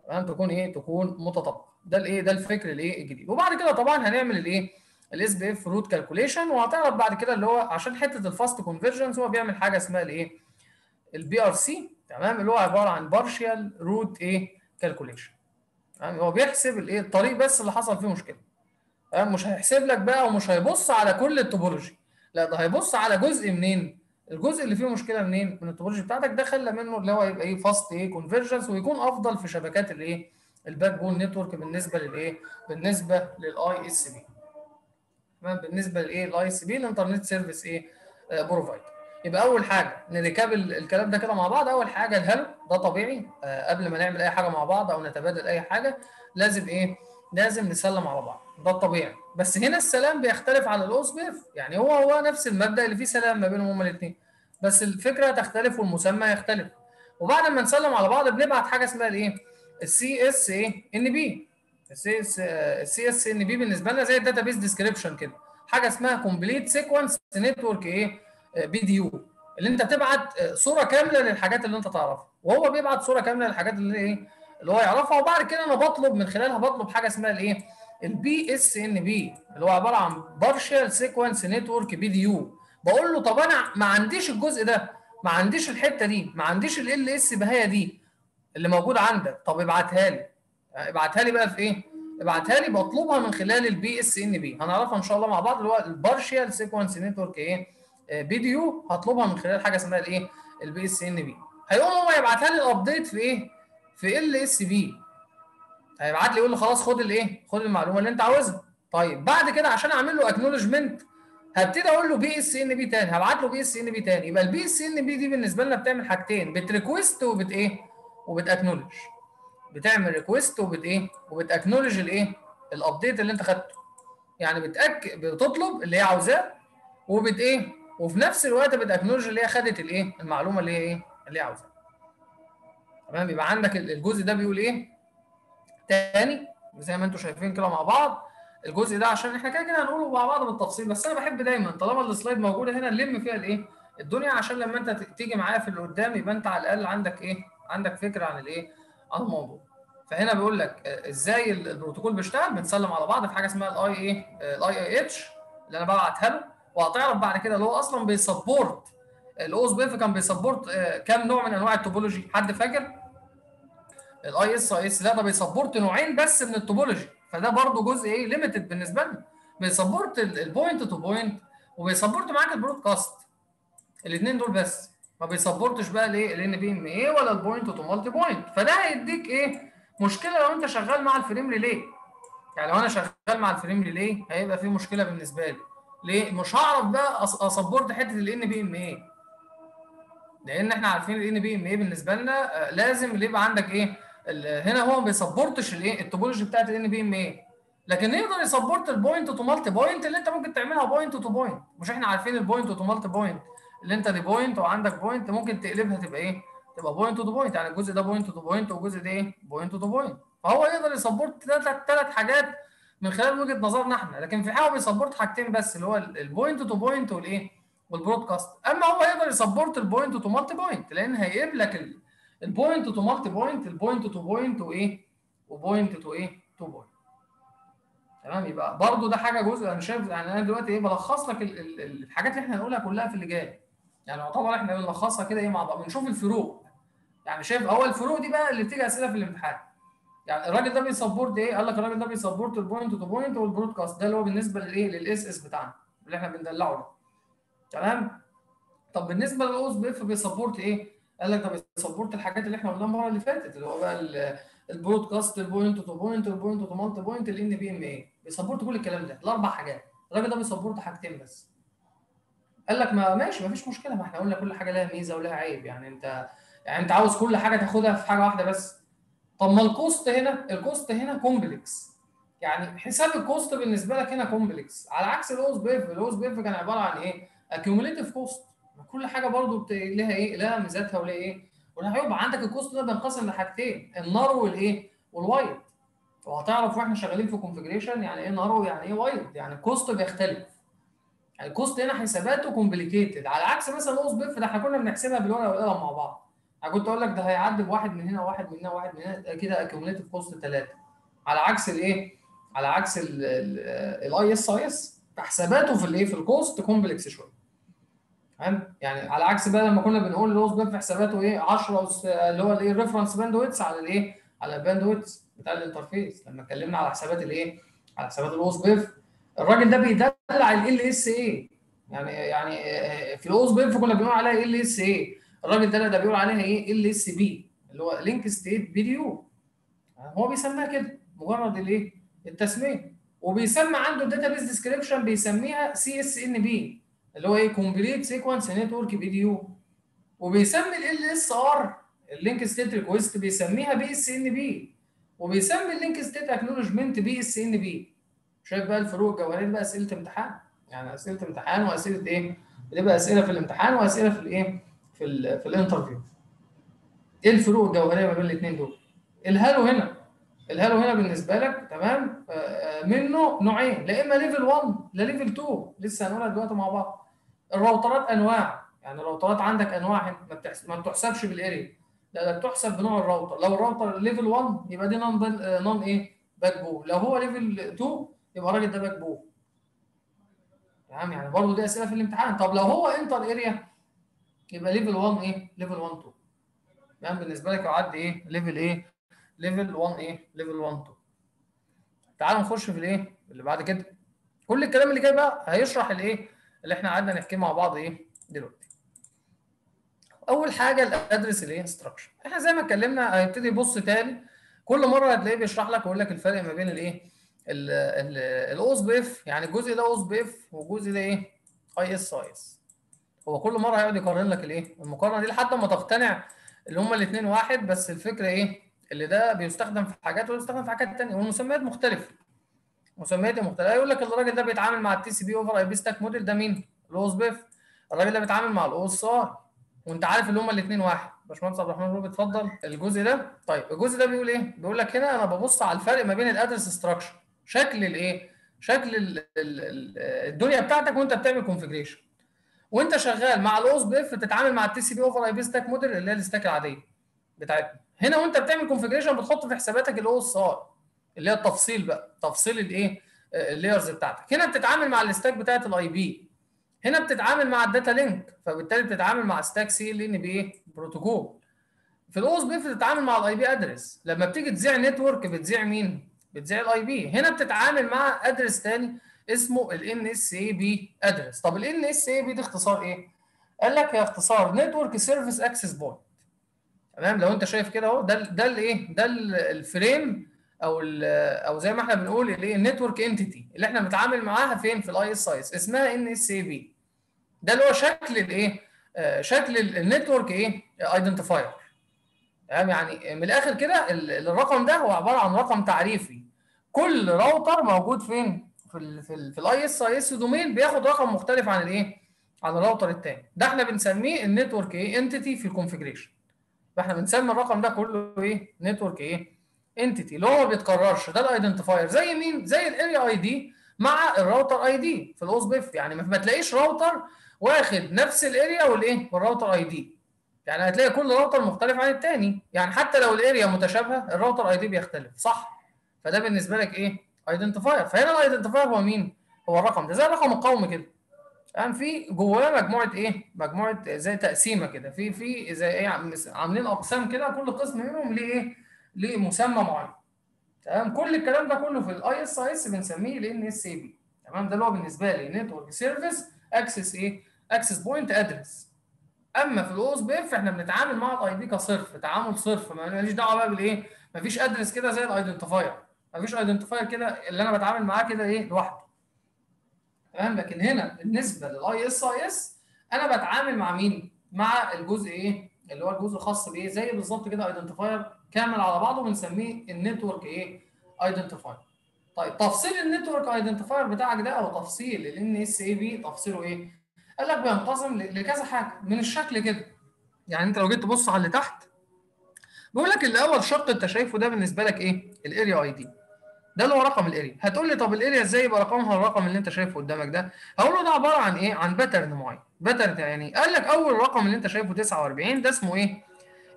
تمام تكون ايه تكون متطابقه ده الايه ده الفكر الايه الجديد وبعد كده طبعا هنعمل الايه الاس بي اف روت كالكوليشن وهتعرف بعد كده اللي هو عشان حته الفاست كونفرجنس هو بيعمل حاجه اسمها الايه البي ار سي تمام اللي هو عباره عن بارشال روت ايه كالكوليشن تمام هو بيحسب الايه الطريق بس اللي حصل فيه مشكله تمام مش هيحسب لك بقى ومش هيبص على كل التوبولوجي لا ده هيبص على جزء منين الجزء اللي فيه مشكله منين من التوبولوجي بتاعتك ده خلى منه اللي هو يبقى ايه فاست ايه كونفرجنس ويكون افضل في شبكات الايه الباك بون نتورك بالنسبه للايه بالنسبه للاي اس بي تمام بالنسبه للايه الاي اس بي الانترنت سيرفيس ايه بروفايدر يبقى اول حاجه نركاب الكلام ده كده مع بعض اول حاجه الهلو ده طبيعي آه قبل ما نعمل اي حاجه مع بعض او نتبادل اي حاجه لازم ايه لازم نسلم على بعض ده الطبيعي بس هنا السلام بيختلف على الاوس بيف يعني هو هو نفس المبدا اللي فيه سلام ما بينهم هما الاثنين بس الفكره تختلف والمسمى يختلف وبعد ما نسلم على بعض بنبعت حاجه اسمها الايه السي اس ايه ان بي السي اس السي اس ان بي بالنسبه لنا زي الداتابيس ديسكريبشن كده حاجه اسمها كومبليت سيكونس نتورك ايه بي دي يو اللي انت تبعت صوره كامله للحاجات اللي انت تعرفها وهو بيبعت صوره كامله للحاجات اللي ايه اللي هو يعرفها وبعد كده انا بطلب من خلالها بطلب حاجه اسمها الايه البي اس ان بي اللي هو عباره عن بارشال سيكونس نتورك بي دي يو بقول له طب انا ما عنديش الجزء ده ما عنديش الحته دي ما عنديش ال اس بهايه دي اللي موجود عندك طب ابعتها لي ابعتها لي بقى في ايه ابعتها لي بطلبها من خلال البي اس ان بي هنعرفها ان شاء الله مع بعض اللي هو البارشال سيكونس نتورك ايه بي دي يو هطلبها من خلال حاجه اسمها الايه البي اس ان بي هيقوم هو يبعتها لي الابديت في ايه في ال اس بي هيبعت لي يقول لي خلاص خد الايه خد المعلومه اللي انت عاوزها طيب بعد كده عشان اعمل له اكنولجمنت هبتدي اقول له بي اس ان بي تاني هبعت له بي اس ان بي تاني يبقى البي اس ان بي دي بالنسبه لنا بتعمل حاجتين بتريكوست وبت ايه وبتاكنولج بتعمل ريكوست وبت ايه وبتاكنولج الايه الابديت اللي انت خدته يعني بتأك بتطلب اللي هي عاوزاه وبت ايه وفي نفس الوقت بتاكنولج اللي هي خدت الايه المعلومه اللي هي ايه اللي هي عاوزاها تمام يبقى عندك الجزء ده بيقول ايه تاني زي ما انتم شايفين كده مع بعض الجزء ده عشان احنا كده كده هنقوله مع بعض بالتفصيل بس انا بحب دايما طالما السلايد موجوده هنا نلم فيها الايه الدنيا عشان لما انت تيجي معايا في اللي قدام يبقى انت على الاقل عندك ايه عندك فكره عن الايه عن الموضوع فهنا بيقول لك ازاي البروتوكول بيشتغل بنسلم على بعض في حاجه اسمها الاي ايه الاي اي اتش اللي انا ببعتها له وهتعرف بعد كده اللي هو اصلا بيسبورت الاوس بيف كان بيسبورت كام نوع من انواع التوبولوجي حد فاكر الاي اس اي اس لا ده بيسبورت نوعين بس من التوبولوجي فده برضو جزء ايه ليميتد بالنسبه لنا بيسبورت البوينت تو بوينت وبيسبورت معاك البرودكاست الاثنين دول بس ما بيسبورتش بقى الايه الان بي ام اي ولا البوينت تو مالتي بوينت فده هيديك ايه مشكله لو انت شغال مع الفريم ريلي يعني لو انا شغال مع الفريم ريلي هيبقى في مشكله بالنسبه لي ليه مش هعرف بقى اسبورت حته الان بي ام اي لان احنا عارفين الان بي ام اي بالنسبه لنا لازم اللي يبقى عندك ايه هنا هو ما بيسبورتش الايه التوبولوجي بتاعت الان بي ام اي لكن يقدر يسبورت البوينت تو مالتي بوينت اللي انت ممكن تعملها بوينت تو بوينت مش احنا عارفين البوينت تو مالتي بوينت اللي انت دي بوينت وعندك بوينت ممكن تقلبها تبقى ايه تبقى بوينت تو بوينت يعني الجزء ده بوينت تو بوينت والجزء ده ايه بوينت تو بوينت فهو يقدر يسبورت ثلاث حاجات من خلال وجهه نظرنا احنا لكن في حاجه بيسبورت حاجتين بس اللي هو البوينت تو بوينت والايه والبرودكاست اما هو يقدر يسبورت البوينت تو مالتي بوينت لان هيجيب لك البوينت تو مالتي بوينت البوينت تو بوينت وايه وبوينت تو ايه تو بوينت تمام يبقى برضو ده حاجه جزء انا شايف يعني انا دلوقتي ايه بلخص لك ال ال الحاجات اللي احنا هنقولها كلها في اللي جاي يعني يعتبر احنا بنلخصها كده ايه مع بعض بنشوف الفروق يعني شايف هو الفروق دي بقى اللي بتيجي اسئله في الامتحان يعني الراجل ده بيسبورت ايه قال لك الراجل ده بيسبورت البوينت تو بوينت والبرودكاست ده اللي هو بالنسبه للايه للاس اس بتاعنا اللي احنا بندلعه ده تمام طب بالنسبه للاوس بي اف بيسبورت ايه قال لك ده بيسبورت الحاجات اللي احنا قلناها المره اللي فاتت اللي هو بقى البرودكاست البوينت تو بوينت البوينت تو مالتي بوينت الان بي ام اي بيسبورت كل الكلام ده الاربع حاجات الراجل ده بيسبورت حاجتين بس قال لك ما ماشي ما فيش مشكله ما احنا قلنا كل حاجه لها ميزه ولها عيب يعني انت يعني انت عاوز كل حاجه تاخدها في حاجه واحده بس طب ما الكوست هنا الكوست هنا كومبلكس يعني حساب الكوست بالنسبه لك هنا كومبلكس على عكس الاوس بيف الاوس بيف كان عباره عن ايه اكيوميليتيف كوست كل حاجه برضو بت... لها ايه لها ميزاتها ولها ايه ولها عيوب عندك الكوست ده بينقسم لحاجتين النار والايه والوايد وهتعرف واحنا شغالين في كونفجريشن يعني ايه نار ويعني ايه وايد يعني الكوست بيختلف يعني الكوست هنا حساباته كومبليكيتد على عكس مثلا الاوس بيف ده احنا كنا بنحسبها بالورقه والقلم مع بعض انا كنت اقول لك ده هيعدي بواحد من هنا واحد من هنا واحد من هنا كده اكيوميليتيف كوست 3 على عكس الايه على عكس الاي اس اي اس حساباته في الايه في الكوست كومبلكس شويه فاهم يعني على عكس بقى لما كنا بنقول اللوز بيف حساباته ايه 10 اللي هو الايه الريفرنس باندويتس على الايه على الباندويتس بتاع الانترفيس لما اتكلمنا على حسابات الايه على حسابات اللوز بيف الراجل ده بيدلع ال اس اي يعني يعني في الاوز بيف كنا بنقول عليها ال اس اي الراجل ده ده بيقول عليها ايه ال اس بي اللي هو لينك ستيت فيديو هو بيسميها كده مجرد الايه التسميه وبيسمى عنده الداتابيز ديسكريبشن بيسميها سي اس ان بي اللي هو ايه كومبليت سيكونس نتورك فيديو وبيسمي ال اس ار اللينك ستيت ريكويست بيسميها بي اس ان بي وبيسمي اللينك ستيت اكنولجمنت بي اس ان بي شايف بقى الفروق الجوهريه بقى اسئله امتحان يعني اسئله امتحان واسئله ايه بتبقى اسئله في الامتحان واسئله في الايه في ال في الانترفيو ايه الفروق الجوهريه ما بين الاثنين دول الهالو هنا الهالو هنا بالنسبه لك تمام منه نوعين لا اما ليفل 1 لا ليفل 2 لسه هنقولها دلوقتي مع بعض الراوترات انواع يعني الراوترات عندك انواع ما بتحسبش بالاريا لا ده بتحسب بنوع الراوتر لو الراوتر ليفل 1 يبقى دي نون بل... نون ايه باك بو لو هو ليفل 2 يبقى الراجل ده باك بو تمام يعني برضه دي اسئله في الامتحان طب لو هو انتر اريا يبقى ليفل 1 ايه ليفل 1 2 تمام بالنسبه لك يعد ايه ليفل ايه ليفل 1 ايه ليفل 1 2 تعالوا نخش في الايه اللي بعد كده كل الكلام اللي جاي بقى هيشرح الايه اللي احنا قعدنا نحكيه مع بعض ايه دلوقتي اول حاجه الادرس الايه انستراكشن احنا زي ما اتكلمنا هيبتدي يبص تاني كل مره هتلاقيه بيشرح لك ويقول لك الفرق ما بين الايه الاوس بيف يعني الجزء ده اوس بيف والجزء ده ايه اي اس اي اس هو كل مره هيقعد يقارن لك الايه المقارنه دي لحد ما تقتنع اللي هما الاثنين واحد بس الفكره ايه اللي ده بيستخدم في حاجات وده بيستخدم في حاجات ثانيه والمسميات مختلفه مسميات مختلفه يقول لك الراجل ده بيتعامل مع التي سي بي اوفر اي بي ستاك موديل ده مين الاوس بيف الراجل ده بيتعامل مع الاوس ار وانت عارف اللي هما الاثنين واحد باشمهندس عبد الرحمن روبي اتفضل الجزء ده طيب الجزء ده بيقول ايه بيقول لك هنا انا ببص على الفرق ما بين الادرس ستراكشر شكل الايه شكل ال ال الدنيا بتاعتك وانت بتعمل كونفجريشن وانت شغال مع الاوس بيف بتتعامل مع التي سي بي اوفر اي بي ستاك موديل اللي هي الستاك العاديه بتاعتنا هنا وانت بتعمل كونفجريشن بتحط في حساباتك الاو اس ار اللي هي التفصيل بقى تفصيل الايه اللايرز بتاعتك هنا بتتعامل مع الستاك بتاعت الاي بي هنا بتتعامل مع الداتا لينك فبالتالي بتتعامل مع ستاك سي ال ان بي بروتوكول في الاوس بي بتتعامل مع الاي بي ادرس لما بتيجي تذيع نتورك بتذيع مين بتذيع الاي بي هنا بتتعامل مع ادرس ثاني اسمه الان اس اي بي ادرس طب الان اس اي بي دي اختصار ايه قال لك هي اختصار نتورك سيرفيس اكسس بوينت تمام لو انت شايف كده اهو ده ده الايه ده الفريم او او زي ما احنا بنقول الايه النتورك انتيتي اللي احنا بنتعامل معاها فين في الاي اس اي اس اسمها ان اس اي بي ده اللي هو شكل الايه شكل النتورك ايه ايدنتيفاير تمام يعني من الاخر كده الرقم ده هو عباره عن رقم تعريفي كل راوتر موجود فين في ال في ال في الاي اس اي اس دومين بياخد رقم مختلف عن الايه عن الراوتر الثاني ده احنا بنسميه النتورك ايه انتيتي في الكونفجريشن فاحنا بنسمي الرقم ده كله ايه نتورك ايه انتيتي اللي هو ما بيتكررش ده الايدنتيفاير زي مين زي الاريا اي دي مع الراوتر اي دي في الاوس بيف يعني ما تلاقيش راوتر واخد نفس الاريا والايه والراوتر اي دي يعني هتلاقي كل راوتر مختلف عن الثاني يعني حتى لو الاريا متشابهه الراوتر اي دي بيختلف صح فده بالنسبه لك ايه ايدنتيفاير فهنا الايدنتيفاير هو مين هو الرقم ده زي الرقم القومي كده يعني في جواه مجموعه ايه مجموعه زي تقسيمه كده في في زي ايه عاملين اقسام كده كل قسم منهم ليه ايه ليه مسمى معين تمام كل الكلام ده كله في الاي اس اي اس بنسميه الان اس اي بي تمام ده اللي هو بالنسبه لي نتورك سيرفيس اكسس ايه اكسس بوينت ادرس اما في الاوس بيف احنا بنتعامل مع الاي بي كصرف تعامل صرف ماليش دعوه بقى بالايه مفيش ادرس كده زي الايدنتيفاير مفيش ايدنتيفاير كده اللي انا بتعامل معاه كده ايه لوحده تمام لكن هنا بالنسبه للاي اس اي اس انا بتعامل مع مين مع الجزء ايه اللي هو الجزء الخاص بايه زي بالظبط كده ايدنتيفاير كامل على بعضه بنسميه النتورك ايه ايدنتيفاير طيب تفصيل النتورك ايدنتيفاير بتاعك ده او تفصيل الان اس اي بي تفصيله ايه قال لك بينقسم لكذا حاجه من الشكل كده يعني انت لو جيت تبص على اللي تحت بيقول لك الاول شق انت شايفه ده بالنسبه لك ايه الاريا اي دي ده اللي هو رقم الاريا هتقول لي طب الاريا ازاي يبقى رقمها الرقم اللي انت شايفه قدامك ده هقول له ده عباره عن ايه عن باترن معين باترن يعني قال لك اول رقم اللي انت شايفه 49 ده اسمه ايه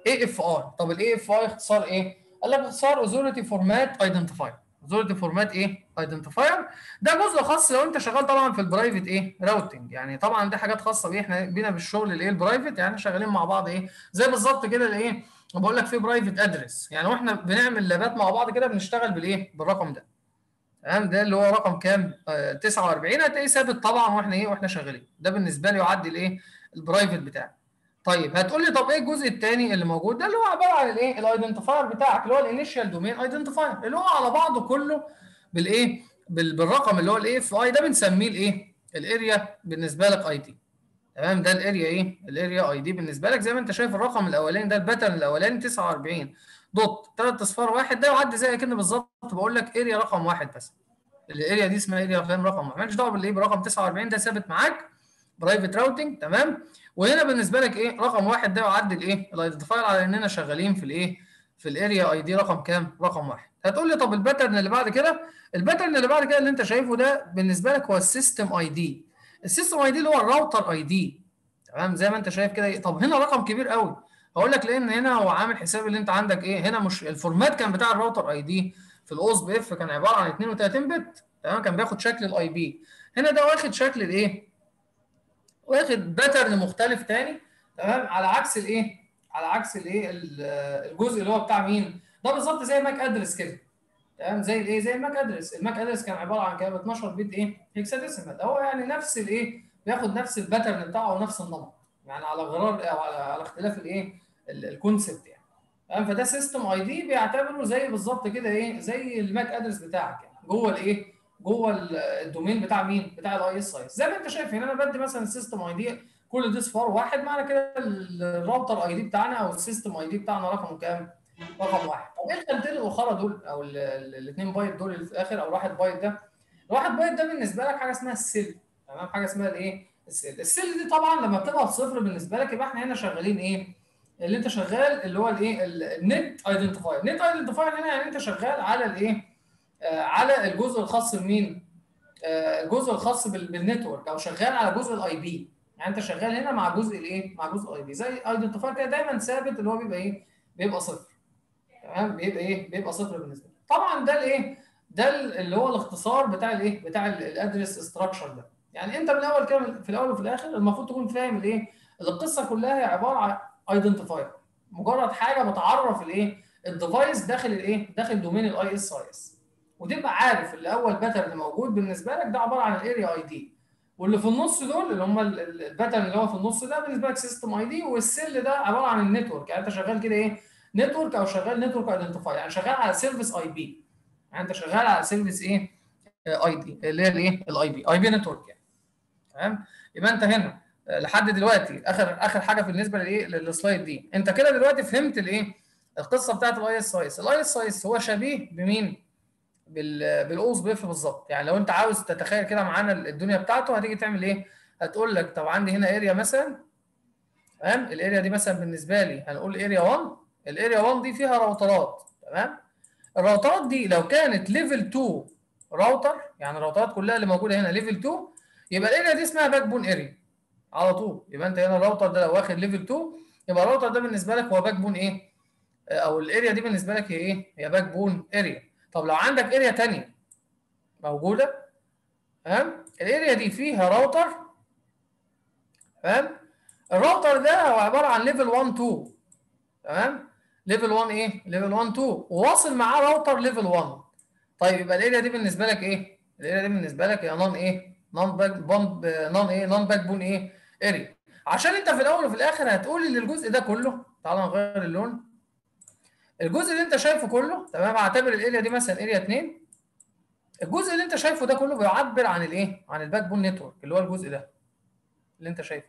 اي اف اي طب الاي اف اي اختصار ايه قال لك اختصار اوثورتي فورمات ايدنتيفاير اوثورتي فورمات ايه ايدنتيفاير ده جزء خاص لو انت شغال طبعا في البرايفت ايه راوتنج يعني طبعا دي حاجات خاصه بيه احنا بينا بالشغل الايه البرايفت يعني شغالين مع بعض ايه زي بالظبط كده الايه بقول لك في برايفت ادرس يعني واحنا بنعمل لابات مع بعض كده بنشتغل بالايه بالرقم ده تمام ده اللي هو رقم كام آه 49 هتلاقيه ثابت طبعا واحنا ايه واحنا شغالين ده بالنسبه لي يعدي الايه البرايفت بتاعي طيب هتقول لي طب ايه الجزء الثاني اللي موجود ده اللي هو عباره عن الايه الايدنتيفاير بتاعك اللي هو الانيشال دومين ايدنتيفاير اللي هو على بعضه كله بالايه بالرقم اللي هو الاي اف اي ده بنسميه الايه الاريا بالنسبه لك اي دي تمام ده الاريا ايه الاريا اي دي بالنسبه لك زي ما انت شايف الرقم الاولاني ده الباترن الاولاني 49 دوت 3 اصفار واحد ده يعدي زي كده بالظبط بقول لك اريا رقم واحد بس الاريا دي اسمها اريا فاهم رقم واحد مالكش دعوه بالايه برقم 49 ده ثابت معاك برايفت راوتنج تمام وهنا بالنسبه لك ايه رقم واحد ده يعدي الايه الايدنتيفاير على اننا شغالين في الايه في الاريا اي دي رقم كام رقم واحد هتقول لي طب الباترن اللي بعد كده الباترن اللي بعد كده اللي انت شايفه ده بالنسبه لك هو السيستم اي دي السيستم اي دي اللي هو الراوتر اي دي تمام زي ما انت شايف كده طب هنا رقم كبير قوي هقول لك لان هنا هو عامل حساب اللي انت عندك ايه هنا مش الفورمات كان بتاع الراوتر اي دي في الاوس بي اف كان عباره عن 32 بت تمام كان بياخد شكل الاي بي هنا ده واخد شكل الايه واخد باترن مختلف تاني تمام على عكس الايه على عكس الايه الجزء اللي هو بتاع مين ده بالظبط زي ماك ادرس كده تمام زي الايه زي الماك ادرس الماك ادرس كان عباره عن كام 12 بت ايه هيكساديسيمال ده هو يعني نفس الايه بياخد نفس الباترن بتاعه ونفس النمط يعني على غرار او على, على اختلاف الايه الكونسبت يعني تمام فده سيستم اي دي بيعتبره زي بالظبط كده ايه زي الماك ادرس بتاعك يعني جوه الايه جوه الدومين بتاع مين بتاع الاي اس اي زي ما انت شايف هنا انا بدي مثلا السيستم اي دي كل دي صفار واحد معنى كده الراوتر اي دي بتاعنا او السيستم اي دي بتاعنا رقمه كام رقم واحد طب ايه الخانتين الاخرى دول او الاثنين بايت دول اللي في الاخر او الواحد بايت ده الواحد بايت ده بالنسبه لك حاجه اسمها السيل تمام حاجه اسمها الايه السيل السيل دي طبعا لما بتبقى بصفر بالنسبه لك يبقى احنا هنا شغالين ايه اللي انت شغال اللي هو الايه النت ايدنتيفاير النت ايدنتيفاير هنا يعني انت شغال على الايه آه على الجزء الخاص بمين آه الجزء الخاص بالنتورك او شغال على جزء الاي بي يعني انت شغال هنا مع جزء الايه مع جزء الاي بي زي ايدنتيفاير كده دايما ثابت اللي هو بيبقى ايه بيبقى صفر تمام بيبقى ايه بيبقى صفر بالنسبه لك طبعا ده الايه ده اللي هو الاختصار بتاع الايه بتاع الادرس ستراكشر ده يعني انت من الاول كده في الاول وفي الاخر المفروض تكون فاهم الايه القصه كلها هي عباره عن ايدنتيفاير مجرد حاجه بتعرف الايه الديفايس داخل الايه داخل دومين الاي اس اي اس وتبقى عارف اللي اول باترن موجود بالنسبه لك ده عباره عن الاريا اي دي واللي في النص دول اللي هم الباترن اللي هو في النص ده بالنسبه لك سيستم اي دي والسيل ده عباره عن النتورك يعني انت شغال كده ايه نتورك او شغال نتورك ايدنتيفاير يعني شغال على سيرفيس اي بي يعني انت شغال على سيرفيس ايه اي دي اللي هي الايه الاي بي اي بي نتورك يعني تمام يبقى انت هنا لحد دلوقتي اخر اخر حاجه بالنسبه لايه للسلايد دي انت كده دلوقتي فهمت الايه القصه بتاعت الاي اس اي اس الاي اس اي اس هو شبيه بمين بال بالاوس بيف بالظبط يعني لو انت عاوز تتخيل كده معانا الدنيا بتاعته هتيجي تعمل ايه هتقول لك طب عندي هنا اريا مثلا تمام الاريا دي مثلا بالنسبه لي هنقول اريا 1 الاريا 1 دي فيها راوترات تمام الراوترات دي لو كانت ليفل 2 راوتر يعني الراوترات كلها اللي موجوده هنا ليفل 2 يبقى الاريا دي اسمها باك بون اريا على طول يبقى انت هنا الراوتر ده لو واخد ليفل 2 يبقى الراوتر ده بالنسبه لك هو باك بون ايه او الاريا دي بالنسبه لك هي ايه هي باك بون اريا طب لو عندك اريا ثانيه موجوده تمام الاريا دي فيها راوتر تمام الراوتر ده هو عباره عن ليفل 1 2 تمام ليفل 1 ايه ليفل 1 2 وواصل معاه راوتر ليفل 1 طيب يبقى الاريا دي بالنسبه لك ايه الاريا دي بالنسبه لك هي نون ايه نون باك بون نون ايه نون باك بون ايه اريا عشان انت في الاول وفي الاخر هتقول ان الجزء ده كله تعال نغير اللون الجزء اللي انت شايفه كله تمام اعتبر الاريا دي مثلا اريا 2 الجزء اللي انت شايفه ده كله بيعبر عن الايه عن الباك بون نتورك اللي هو الجزء ده اللي انت شايفه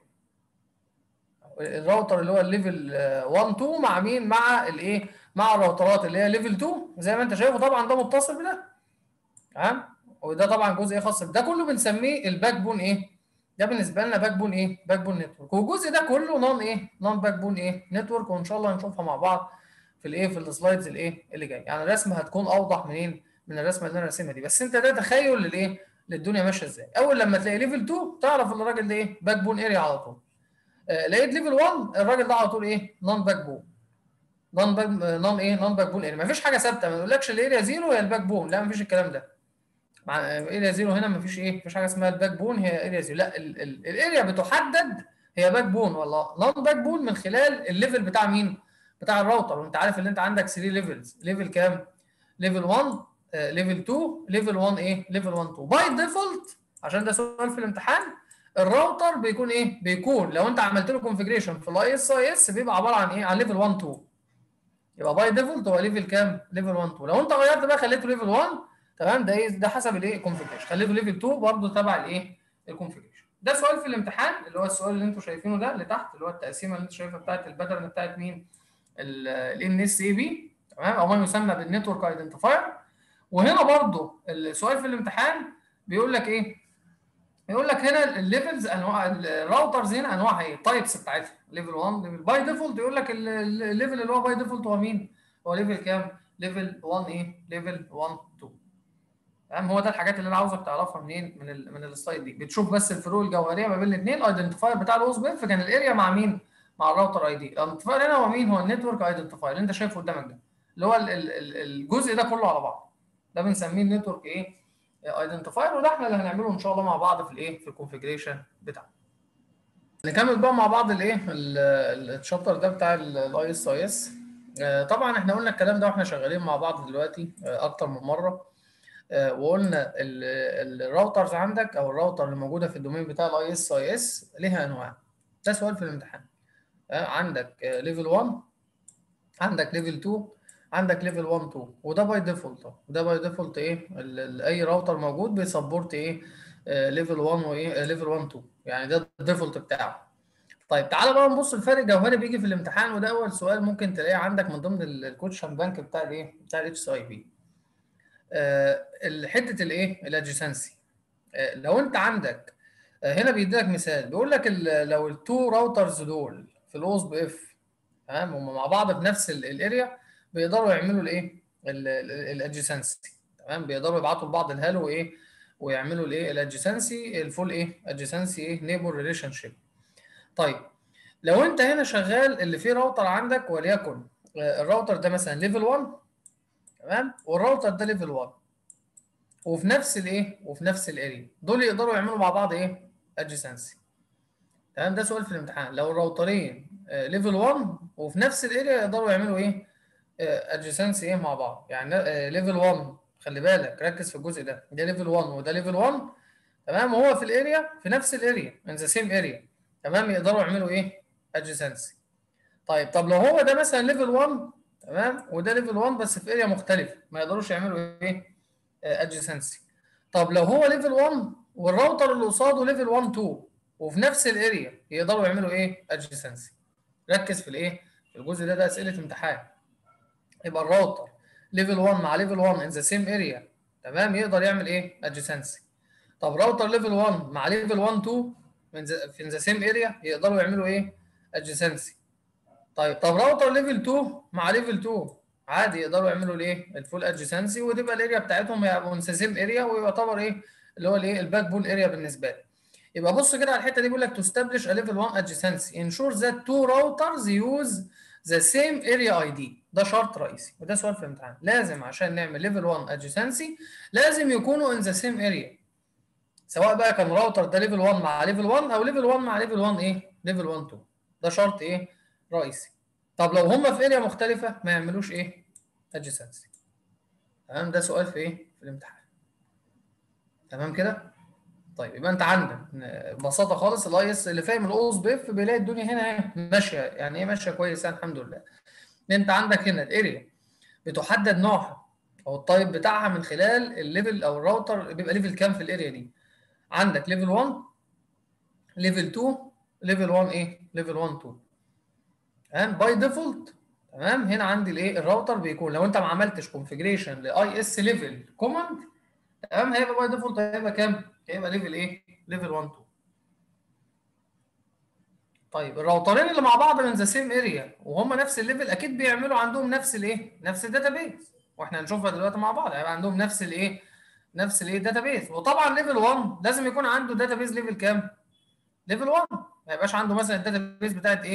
الراوتر اللي هو الليفل 1 2 مع مين مع الايه مع الراوترات اللي هي ليفل 2 زي ما انت شايفه طبعا ده متصل بده تمام وده طبعا جزء خاص ده كله بنسميه الباك بون ايه ده بالنسبه لنا باك بون ايه باك بون نتورك والجزء ده كله نون ايه نون باك بون ايه نتورك وان شاء الله هنشوفها مع بعض في الايه في السلايدز الايه اللي جاي يعني الرسمه هتكون اوضح منين من الرسمه اللي انا راسمها دي بس انت ده تخيل للايه للدنيا ماشيه ازاي اول لما تلاقي ليفل 2 تعرف ان الراجل ده ايه باك بون اريا على طول آه لقيت ليفل 1 الراجل ده على طول ايه نون باك بون نون باك نون ايه نون باك بون اريا مفيش حاجه ثابته ما يقولكش الاريا زيرو هي الباك بون لا مفيش الكلام ده مع اريا زيرو هنا مفيش ايه مفيش حاجه اسمها الباك بون هي اريا زيرو لا ال- ال- الاريا بتحدد هي باك بون والله نون باك بون من خلال الليفل بتاع مين بتاع الراوتر وانت عارف ان انت عندك 3 ليفلز ليفل كام ليفل 1 ليفل 2 ليفل 1 ايه ليفل 1 2 باي ديفولت عشان ده سؤال في الامتحان الراوتر بيكون ايه بيكون لو انت عملت له كونفيجريشن في الاي اس اي اس بيبقى عباره عن ايه عن ليفل 1 2 يبقى باي ديفولت هو ليفل كام ليفل 1 2 لو انت غيرت بقى خليته ليفل 1 تمام ده ايه ده حسب الايه الكونفيجريشن خليته ليفل 2 برضه تبع الايه الكونفيجريشن ده سؤال في الامتحان اللي هو السؤال اللي انتم شايفينه ده اللي تحت اللي هو التقسيمه اللي انت شايفها بتاعت الباترن بتاعت مين الان اس اي بي تمام او ما يسمى بالنتورك ايدنتيفاير وهنا برضه السؤال في الامتحان بيقول لك ايه يقول لك هنا الليفلز انواع الراوترز هنا انواعها ايه التايبس بتاعتها ليفل 1 ليفل باي ديفولت يقول لك ال- ال- الليفل اللي هو باي ديفولت هو مين هو ليفل كام ليفل 1 ايه ليفل 1 2 تمام هو ده الحاجات اللي انا عاوزك تعرفها منين من ال من السلايد دي بتشوف بس الفروق الجوهريه ما بين الاثنين الايدنتيفاير بتاع الاوز بيف كان الاريا مع مين مع الراوتر اي دي الايدنتيفاير هنا هو مين هو النتورك ايدنتيفاير اللي انت شايفه قدامك ده اللي هو ال- ال- ال- الجزء ده كله على بعض ده بنسميه النتورك ايه ايدنتيفاير وده احنا اللي هنعمله ان شاء الله مع بعض في الايه في الكونفيجريشن بتاعنا نكمل بقى مع بعض الايه ال- الشابتر ده بتاع الاي اس اي اس طبعا احنا قلنا الكلام ده واحنا شغالين مع بعض دلوقتي آه، اكتر من مره آه، وقلنا ال- الراوترز عندك او الراوتر اللي موجوده في الدومين بتاع الاي اس اي اس ليها انواع ده سؤال في الامتحان آه، عندك ليفل 1 عندك ليفل 2 عندك ليفل 1 2 وده باي ديفولت وده باي ديفولت ايه ال- ال- اي راوتر موجود بيسبورت ايه ليفل 1 وايه ليفل 1 2 يعني ده الديفولت بتاعه طيب تعالى بقى نبص الفرق الجوهري بيجي في الامتحان وده اول سؤال ممكن تلاقيه عندك من ضمن الكوتشن بانك بتاع الايه بتاع الاتش اي بي حته الايه الادجسنسي لو انت عندك آه، هنا بيدي لك مثال بيقول لك ال- لو التو راوترز دول في الاوز بي اف تمام هم مع بعض في نفس ال- الاريا بيقدروا يعملوا الايه الادجسنسي تمام بيقدروا يبعتوا لبعض الهالو ايه ويعملوا الايه الادجسنسي الفول ايه ادجسنسي ايه نيبر ريليشن شيب طيب لو انت هنا شغال اللي فيه راوتر عندك وليكن آه، الراوتر ده مثلا ليفل 1 تمام والراوتر ده ليفل 1 وفي نفس الايه وفي نفس الاريا دول يقدروا يعملوا مع بعض ايه ادجسنسي تمام ده سؤال في الامتحان لو الراوترين ليفل 1 وفي نفس الاريا يقدروا يعملوا ايه ادجسنسي ايه مع بعض يعني ليفل 1 خلي بالك ركز في الجزء ده ده ليفل 1 وده ليفل 1 تمام وهو في الاريا في نفس الاريا من ذا سيم اريا تمام يقدروا يعملوا ايه ادجسنسي طيب طب لو هو ده مثلا ليفل 1 تمام وده ليفل 1 بس في اريا مختلفه ما يقدروش يعملوا ايه ادجسنسي طب لو هو ليفل 1 والراوتر اللي قصاده ليفل 1 2 وفي نفس الاريا يقدروا يعملوا ايه ادجسنسي ركز في الايه في الجزء ده ده اسئله امتحان يبقى الراوتر ليفل 1 مع ليفل 1 ان ذا سيم اريا تمام يقدر يعمل ايه ادجسنسي طب راوتر ليفل 1 مع ليفل 1 2 من في ذا سيم اريا يقدروا يعملوا ايه ادجسنسي طيب طب راوتر ليفل 2 مع ليفل 2 عادي يقدروا يعملوا الايه الفول ادجسنسي وتبقى الاريا بتاعتهم يبقوا سيم اريا ويعتبر ايه اللي هو الايه الباك بون اريا بالنسبه لي يبقى بص كده على الحته دي بيقول لك to establish a level 1 adjacency ensure that two routers use the same area ID ده شرط رئيسي وده سؤال في الامتحان لازم عشان نعمل level 1 adjacency لازم يكونوا in the same area سواء بقى كان راوتر ده ليفل 1 مع ليفل 1 او ليفل 1 مع ليفل 1 ايه ليفل 1 2 ده شرط ايه رئيسي طب لو هم في اريا مختلفه ما يعملوش ايه adjacency تمام ده سؤال في ايه في الامتحان تمام كده طيب يبقى انت عندك ببساطه خالص الاي اس اللي فاهم الاوز بيف بيلاقي الدنيا هنا ايه ماشيه يعني ايه ماشيه كويس يعني الحمد لله انت عندك هنا الاريا بتحدد نوعها او التايب بتاعها من خلال الليفل او الراوتر بيبقى ليفل كام في الاريا دي عندك ليفل 1 ليفل 2 ليفل 1 ايه ليفل 1 2 تمام باي ديفولت تمام هنا عندي الايه الراوتر بيكون لو انت ما عملتش كونفيجريشن لاي اس ليفل كوماند تمام هيبقى باي ديفولت هيبقى كام هيبقى ليفل ايه ليفل 1 2 طيب الراوترين اللي مع بعض من ذا سيم اريا وهم نفس الليفل اكيد بيعملوا عندهم نفس الايه نفس الداتابيز واحنا هنشوفها دلوقتي مع بعض هيبقى عندهم نفس الايه نفس الايه داتابيز وطبعا ليفل 1 لازم يكون عنده داتابيز ليفل كام ليفل 1 ما يبقاش عنده مثلا الداتابيز بتاعت ايه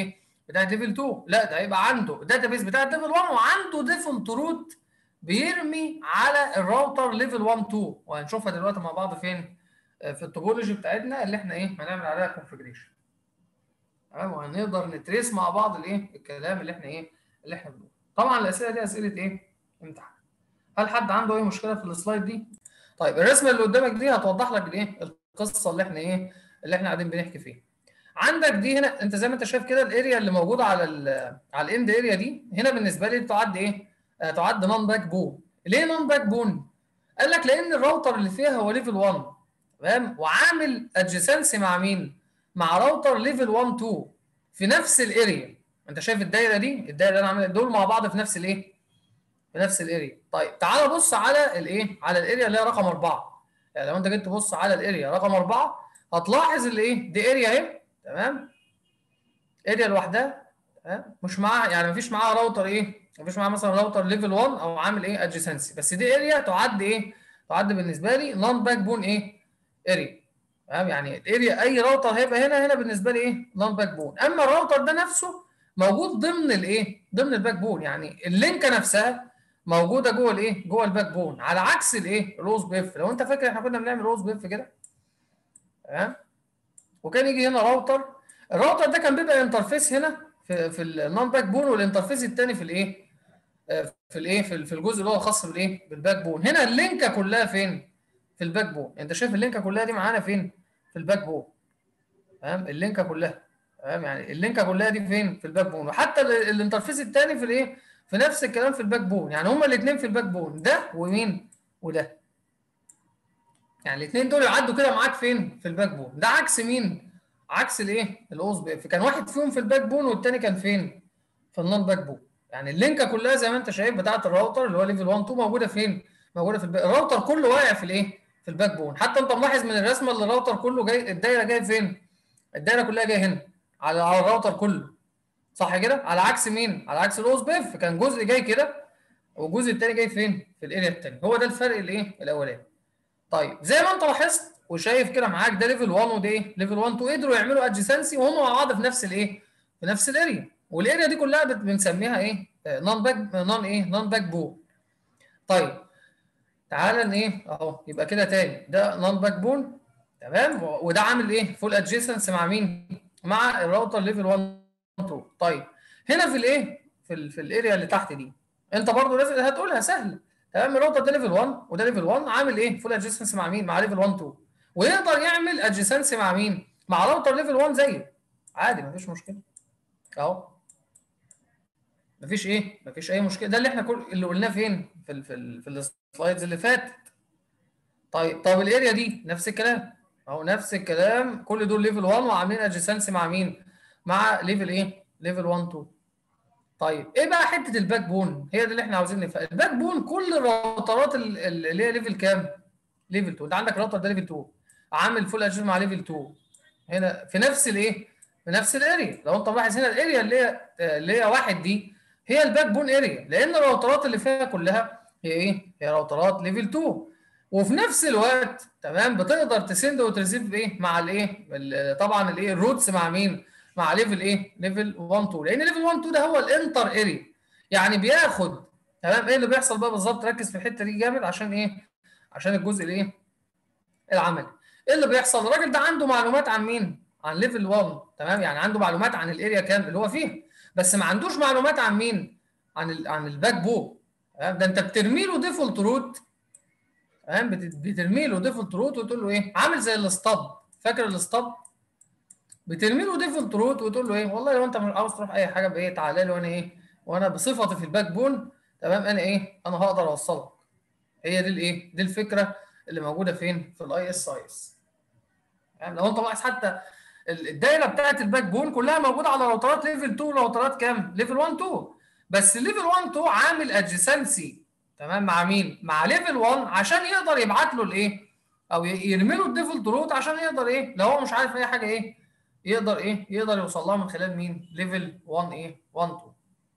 بتاعت ليفل 2 لا ده هيبقى عنده داتابيس بتاعت ليفل 1 وعنده ديفولت روت بيرمي على الراوتر ليفل 1 2 وهنشوفها دلوقتي مع بعض فين في التوبولوجي بتاعتنا اللي احنا ايه هنعمل عليها كونفجريشن تمام وهنقدر نتريس مع بعض الايه الكلام اللي احنا ايه اللي احنا بنقوله طبعا الاسئله دي اسئله ايه امتحان هل حد عنده اي مشكله في السلايد دي طيب الرسمه اللي قدامك دي هتوضح لك الايه القصه اللي احنا ايه اللي احنا قاعدين بنحكي فيها عندك دي هنا انت زي ما انت شايف كده الاريا اللي موجوده على ال على الاند اريا دي هنا بالنسبه لي تعد ايه آه تعد نون باك بون ليه نون باك بون قال لك لان الراوتر اللي فيها هو ليفل 1 تمام وعامل ادجسنسي مع مين مع راوتر ليفل 1 2 في نفس الاريا انت شايف الدايره دي الدايره اللي انا عاملها دول مع بعض في نفس الايه في نفس الاريا طيب تعال بص على الايه على الاريا اللي هي رقم 4 يعني لو انت جيت تبص على الاريا رقم 4 هتلاحظ الايه دي اريا اهي تمام اريا لوحدها تمام مش معاها يعني مفيش معاها راوتر ايه مفيش معاها مثلا راوتر ليفل 1 او عامل ايه ادجسنسي بس دي اريا تعد ايه تعد بالنسبه لي نون باك بون ايه اريا تمام يعني الاريا اي راوتر هيبقى هنا هنا بالنسبه لي ايه نون باك بون اما الراوتر ده نفسه موجود ضمن الايه ضمن الباك بون يعني اللينكه نفسها موجوده جوه الايه جوه الباك بون على عكس الايه الاوز بيف لو انت فاكر احنا كنا بنعمل اوز بيف كده تمام وكان يجي هنا راوتر الراوتر ده كان بيبقى انترفيس هنا في في النون باك بون والانترفيس الثاني في الايه في الايه في الجزء اللي هو الخاص بالايه بالباك بون هنا اللينكه كلها فين في الباك بون انت شايف اللينكه كلها دي معانا فين في الباك بون تمام اللينكه كلها تمام يعني اللينكه كلها دي فين في الباك بون وحتى الانترفيس الثاني في الايه في نفس الكلام في الباك بون يعني هما الاثنين في الباك بون ده ومين وده يعني الاثنين دول يعدوا كده معاك فين في الباك بون ده عكس مين عكس الايه الاوز بيف كان واحد فيهم في الباك بون والثاني كان فين في النون باك بون يعني اللينكه كلها زي ما انت شايف بتاعه الراوتر اللي هو ليفل 1 2 موجوده فين موجوده في الباك الراوتر كله واقع في الايه في الباك بون حتى انت ملاحظ من الرسمه اللي الراوتر كله جاي الدايره جايه فين الدايره كلها جايه هنا على على الراوتر كله صح كده على عكس مين على عكس الاوز بيف كان جزء جاي كده والجزء الثاني جاي فين في الاريا الثانيه هو ده الفرق الايه الاولاني طيب زي ما انت لاحظت وشايف كده معاك ده ليفل 1 وده ايه ليفل 1 2 قدروا يعملوا ادجسنسي وهم مع بعض في نفس الايه في نفس الاريا والاريا دي كلها بنسميها ايه نون باك نون ايه نون باك بون طيب تعالى ايه اهو يبقى كده تاني ده نون باك بون تمام وده عامل ايه فول ادجسنس مع مين مع الراوتر ليفل 1 2 طيب هنا في الايه في ال في الاريا اللي تحت دي انت برضو لازم هتقولها سهله تمام الراوتر ده ليفل 1 وده ليفل 1 عامل ايه فول ادجسنس مع مين مع ليفل 1 2 ويقدر يعمل ادجسنس مع مين مع راوتر ليفل 1 زيه عادي مفيش مشكله اهو مفيش ايه مفيش اي مشكله ده اللي احنا كل اللي قلناه فين في ال في, ال في السلايدز اللي فاتت طيب طب الاريا دي نفس الكلام اهو نفس الكلام كل دول ليفل 1 وعاملين ادجسنس مع مين مع ليفل ايه ليفل 1 2 طيب ايه بقى حته الباك بون هي دي اللي احنا عاوزين نفهم الباك بون كل الراوترات اللي هي ليفل كام ليفل 2 انت عندك راوتر ده ليفل 2 عامل فول ادجسنس مع ليفل 2 هنا في نفس الايه في نفس الاريا لو انت ملاحظ هنا الاريا اللي هي اللي هي واحد دي هي الباك بون اريا لان الراوترات اللي فيها كلها هي ايه هي راوترات ليفل 2 وفي نفس الوقت تمام بتقدر تسند وتريسيف ايه مع الايه طبعا الايه الروتس مع مين مع ليفل ايه ليفل 1 2 لان ليفل 1 2 ده هو الانتر اريا يعني بياخد تمام ايه اللي بيحصل بقى بالظبط ركز في الحته دي جامد عشان ايه عشان الجزء الايه العملي ايه اللي بيحصل الراجل ده عنده معلومات عن مين عن ليفل 1 تمام يعني عنده معلومات عن الاريا كام اللي هو فيها بس ما عندوش معلومات عن مين عن ال عن الباك بو تمام ده انت بترمي له ديفولت روت تمام بترمي له ديفولت روت وتقول له ايه عامل زي الاسطب فاكر الاسطب بترمي له ديفولت روت وتقول له ايه والله لو انت مش عاوز تروح اي حاجه بايه تعالى لي وانا ايه وانا بصفتي في الباك بون تمام انا ايه انا هقدر اوصلك هي دي الايه دي الفكره اللي موجوده فين في الاي اس اي اس يعني لو انت لاحظ حتى الدايره بتاعت الباك بون كلها موجوده على راوترات ليفل 2 راوترات كام ليفل 1 2 بس ليفل 1 2 عامل ادجسنسي تمام مع مين مع ليفل 1 عشان يقدر يبعت له الايه او يرمي له الديفولت روت عشان يقدر ايه لو هو مش عارف اي حاجه ايه يقدر ايه يقدر يوصل لها من خلال مين ليفل 1 ايه 1 2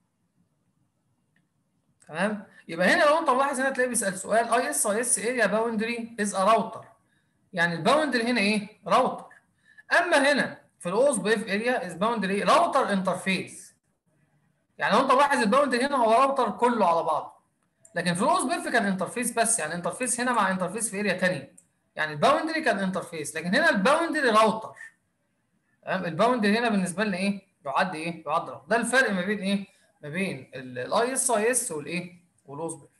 تمام يبقى هنا لو انت ملاحظ هنا تلاقي بيسال سؤال اي اس اي اس اريا باوندري از ا راوتر يعني الباوندري هنا ايه راوتر اما هنا في الاوز بيف اريا از باوندري راوتر انترفيس يعني لو انت ملاحظ الباوندري هنا هو راوتر كله على بعضه لكن في الاوز بيف كان انترفيس بس يعني انترفيس هنا مع انترفيس في اريا ثانيه يعني الباوندري كان انترفيس لكن هنا الباوندري راوتر تمام الباوندري هنا بالنسبه لنا ايه يعد ايه يعد راوتر ده الفرق ما بين ايه ما بين الاي اس اي اس والايه والاوز بيف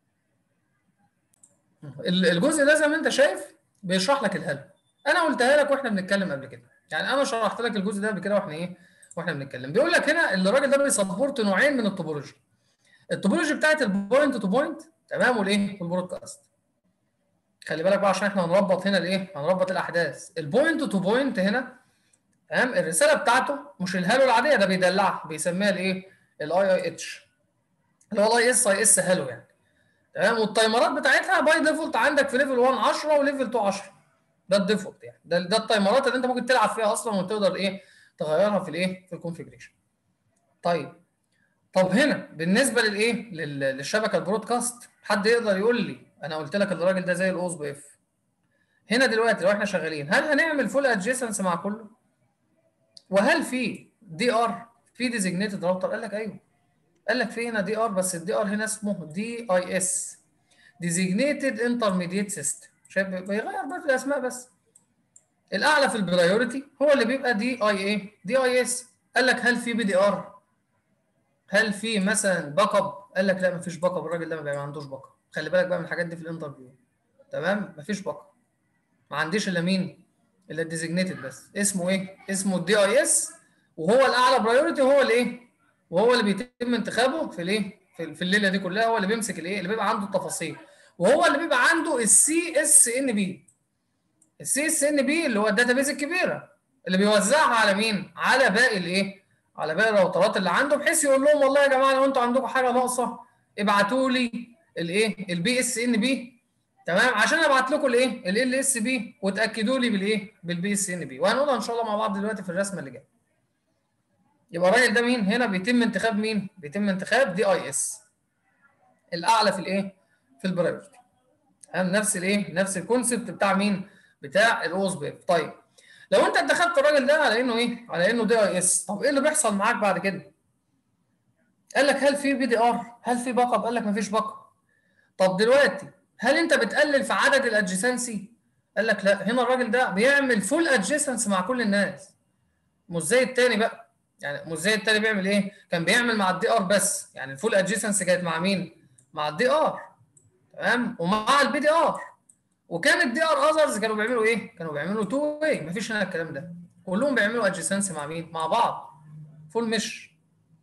الجزء ده زي ما انت شايف بيشرح لك الهلو انا قلتها لك واحنا بنتكلم قبل كده يعني انا شرحت لك الجزء ده قبل كده واحنا ايه واحنا بنتكلم بيقول لك هنا الراجل ده بيسبورت نوعين من التوبولوجي التوبولوجي بتاعت البوينت تو بوينت تمام والايه والبرودكاست خلي بالك بقى عشان احنا هنربط هنا الايه هنربط الاحداث البوينت تو بوينت هنا تمام الرساله بتاعته مش الهالو العاديه ده بيدلعها بيسميها الايه الاي اي اتش اللي هو الاي اس اي اس هالو يعني تمام والتايمرات بتاعتها باي ديفولت عندك في ليفل 1 10 وليفل 2 10 ده الديفولت يعني ده ده التايمرات اللي انت ممكن تلعب فيها اصلا وتقدر ايه تغيرها في الايه في الكونفيجريشن طيب طب هنا بالنسبه للايه للشبكه البرودكاست حد يقدر يقول لي انا قلت لك الراجل ده زي الاوز بي اف هنا دلوقتي لو احنا شغالين هل هنعمل فول ادجيسنس مع كله وهل في دي ار في ديزيجنيتد راوتر قال لك ايوه قال لك في هنا دي ار بس الدي ار هنا اسمه دي اي اس ديزيجنيتد انترميديت سيستم شايف بيغير بقى في الاسماء بس الاعلى في البرايورتي هو اللي بيبقى دي اي ايه دي اي اس قال لك هل في بي دي ار هل في مثلا باك اب قال لك لا مفيش باك اب الراجل ده ما عندوش باك اب خلي بالك بقى من الحاجات دي في الانترفيو تمام مفيش باك اب ما عنديش الا مين الا الديزيجنيتد بس اسمه ايه اسمه الدي اي اس وهو الاعلى برايورتي هو الايه وهو اللي بيتم انتخابه في الايه في الليله دي كلها هو اللي بيمسك الايه اللي بيبقى عنده التفاصيل وهو اللي بيبقى عنده السي اس ان بي السي اس ان بي اللي هو الداتابيز الكبيره اللي بيوزعها على مين على باقي الايه على باقي الراوترات اللي عنده بحيث يقول لهم والله يا جماعه لو انتوا عندكم حاجه ناقصه ابعتوا لي الايه البي اس ان بي تمام عشان ابعت لكم الايه ال اس بي وتاكدوا لي بالايه بالبي اس ان بي وهنقولها ان شاء الله مع بعض دلوقتي في الرسمه اللي جايه يبقى الراجل ده مين هنا بيتم انتخاب مين بيتم انتخاب دي اي اس الاعلى في الايه في البرايورتي نفس الايه نفس الكونسبت بتاع مين بتاع الاوز بيف طيب لو انت انتخبت الراجل ده على انه ايه على انه دي اي اس طب ايه اللي بيحصل معاك بعد كده قال لك هل في بي دي ار هل في باك اب قال لك مفيش باك اب طب دلوقتي هل انت بتقلل في عدد الادجسنسي قال لك لا هنا الراجل ده بيعمل فول ادجسنس مع كل الناس مش زي التاني بقى يعني مش زي التاني بيعمل ايه كان بيعمل مع الدي ار بس يعني الفول ادجسنس كانت مع مين مع الدي ار تمام ومع البي دي ار وكان الدي ار اذرز كانوا بيعملوا ايه كانوا بيعملوا تو واي مفيش هنا الكلام ده كلهم بيعملوا ادجسنس مع مين مع بعض فول مش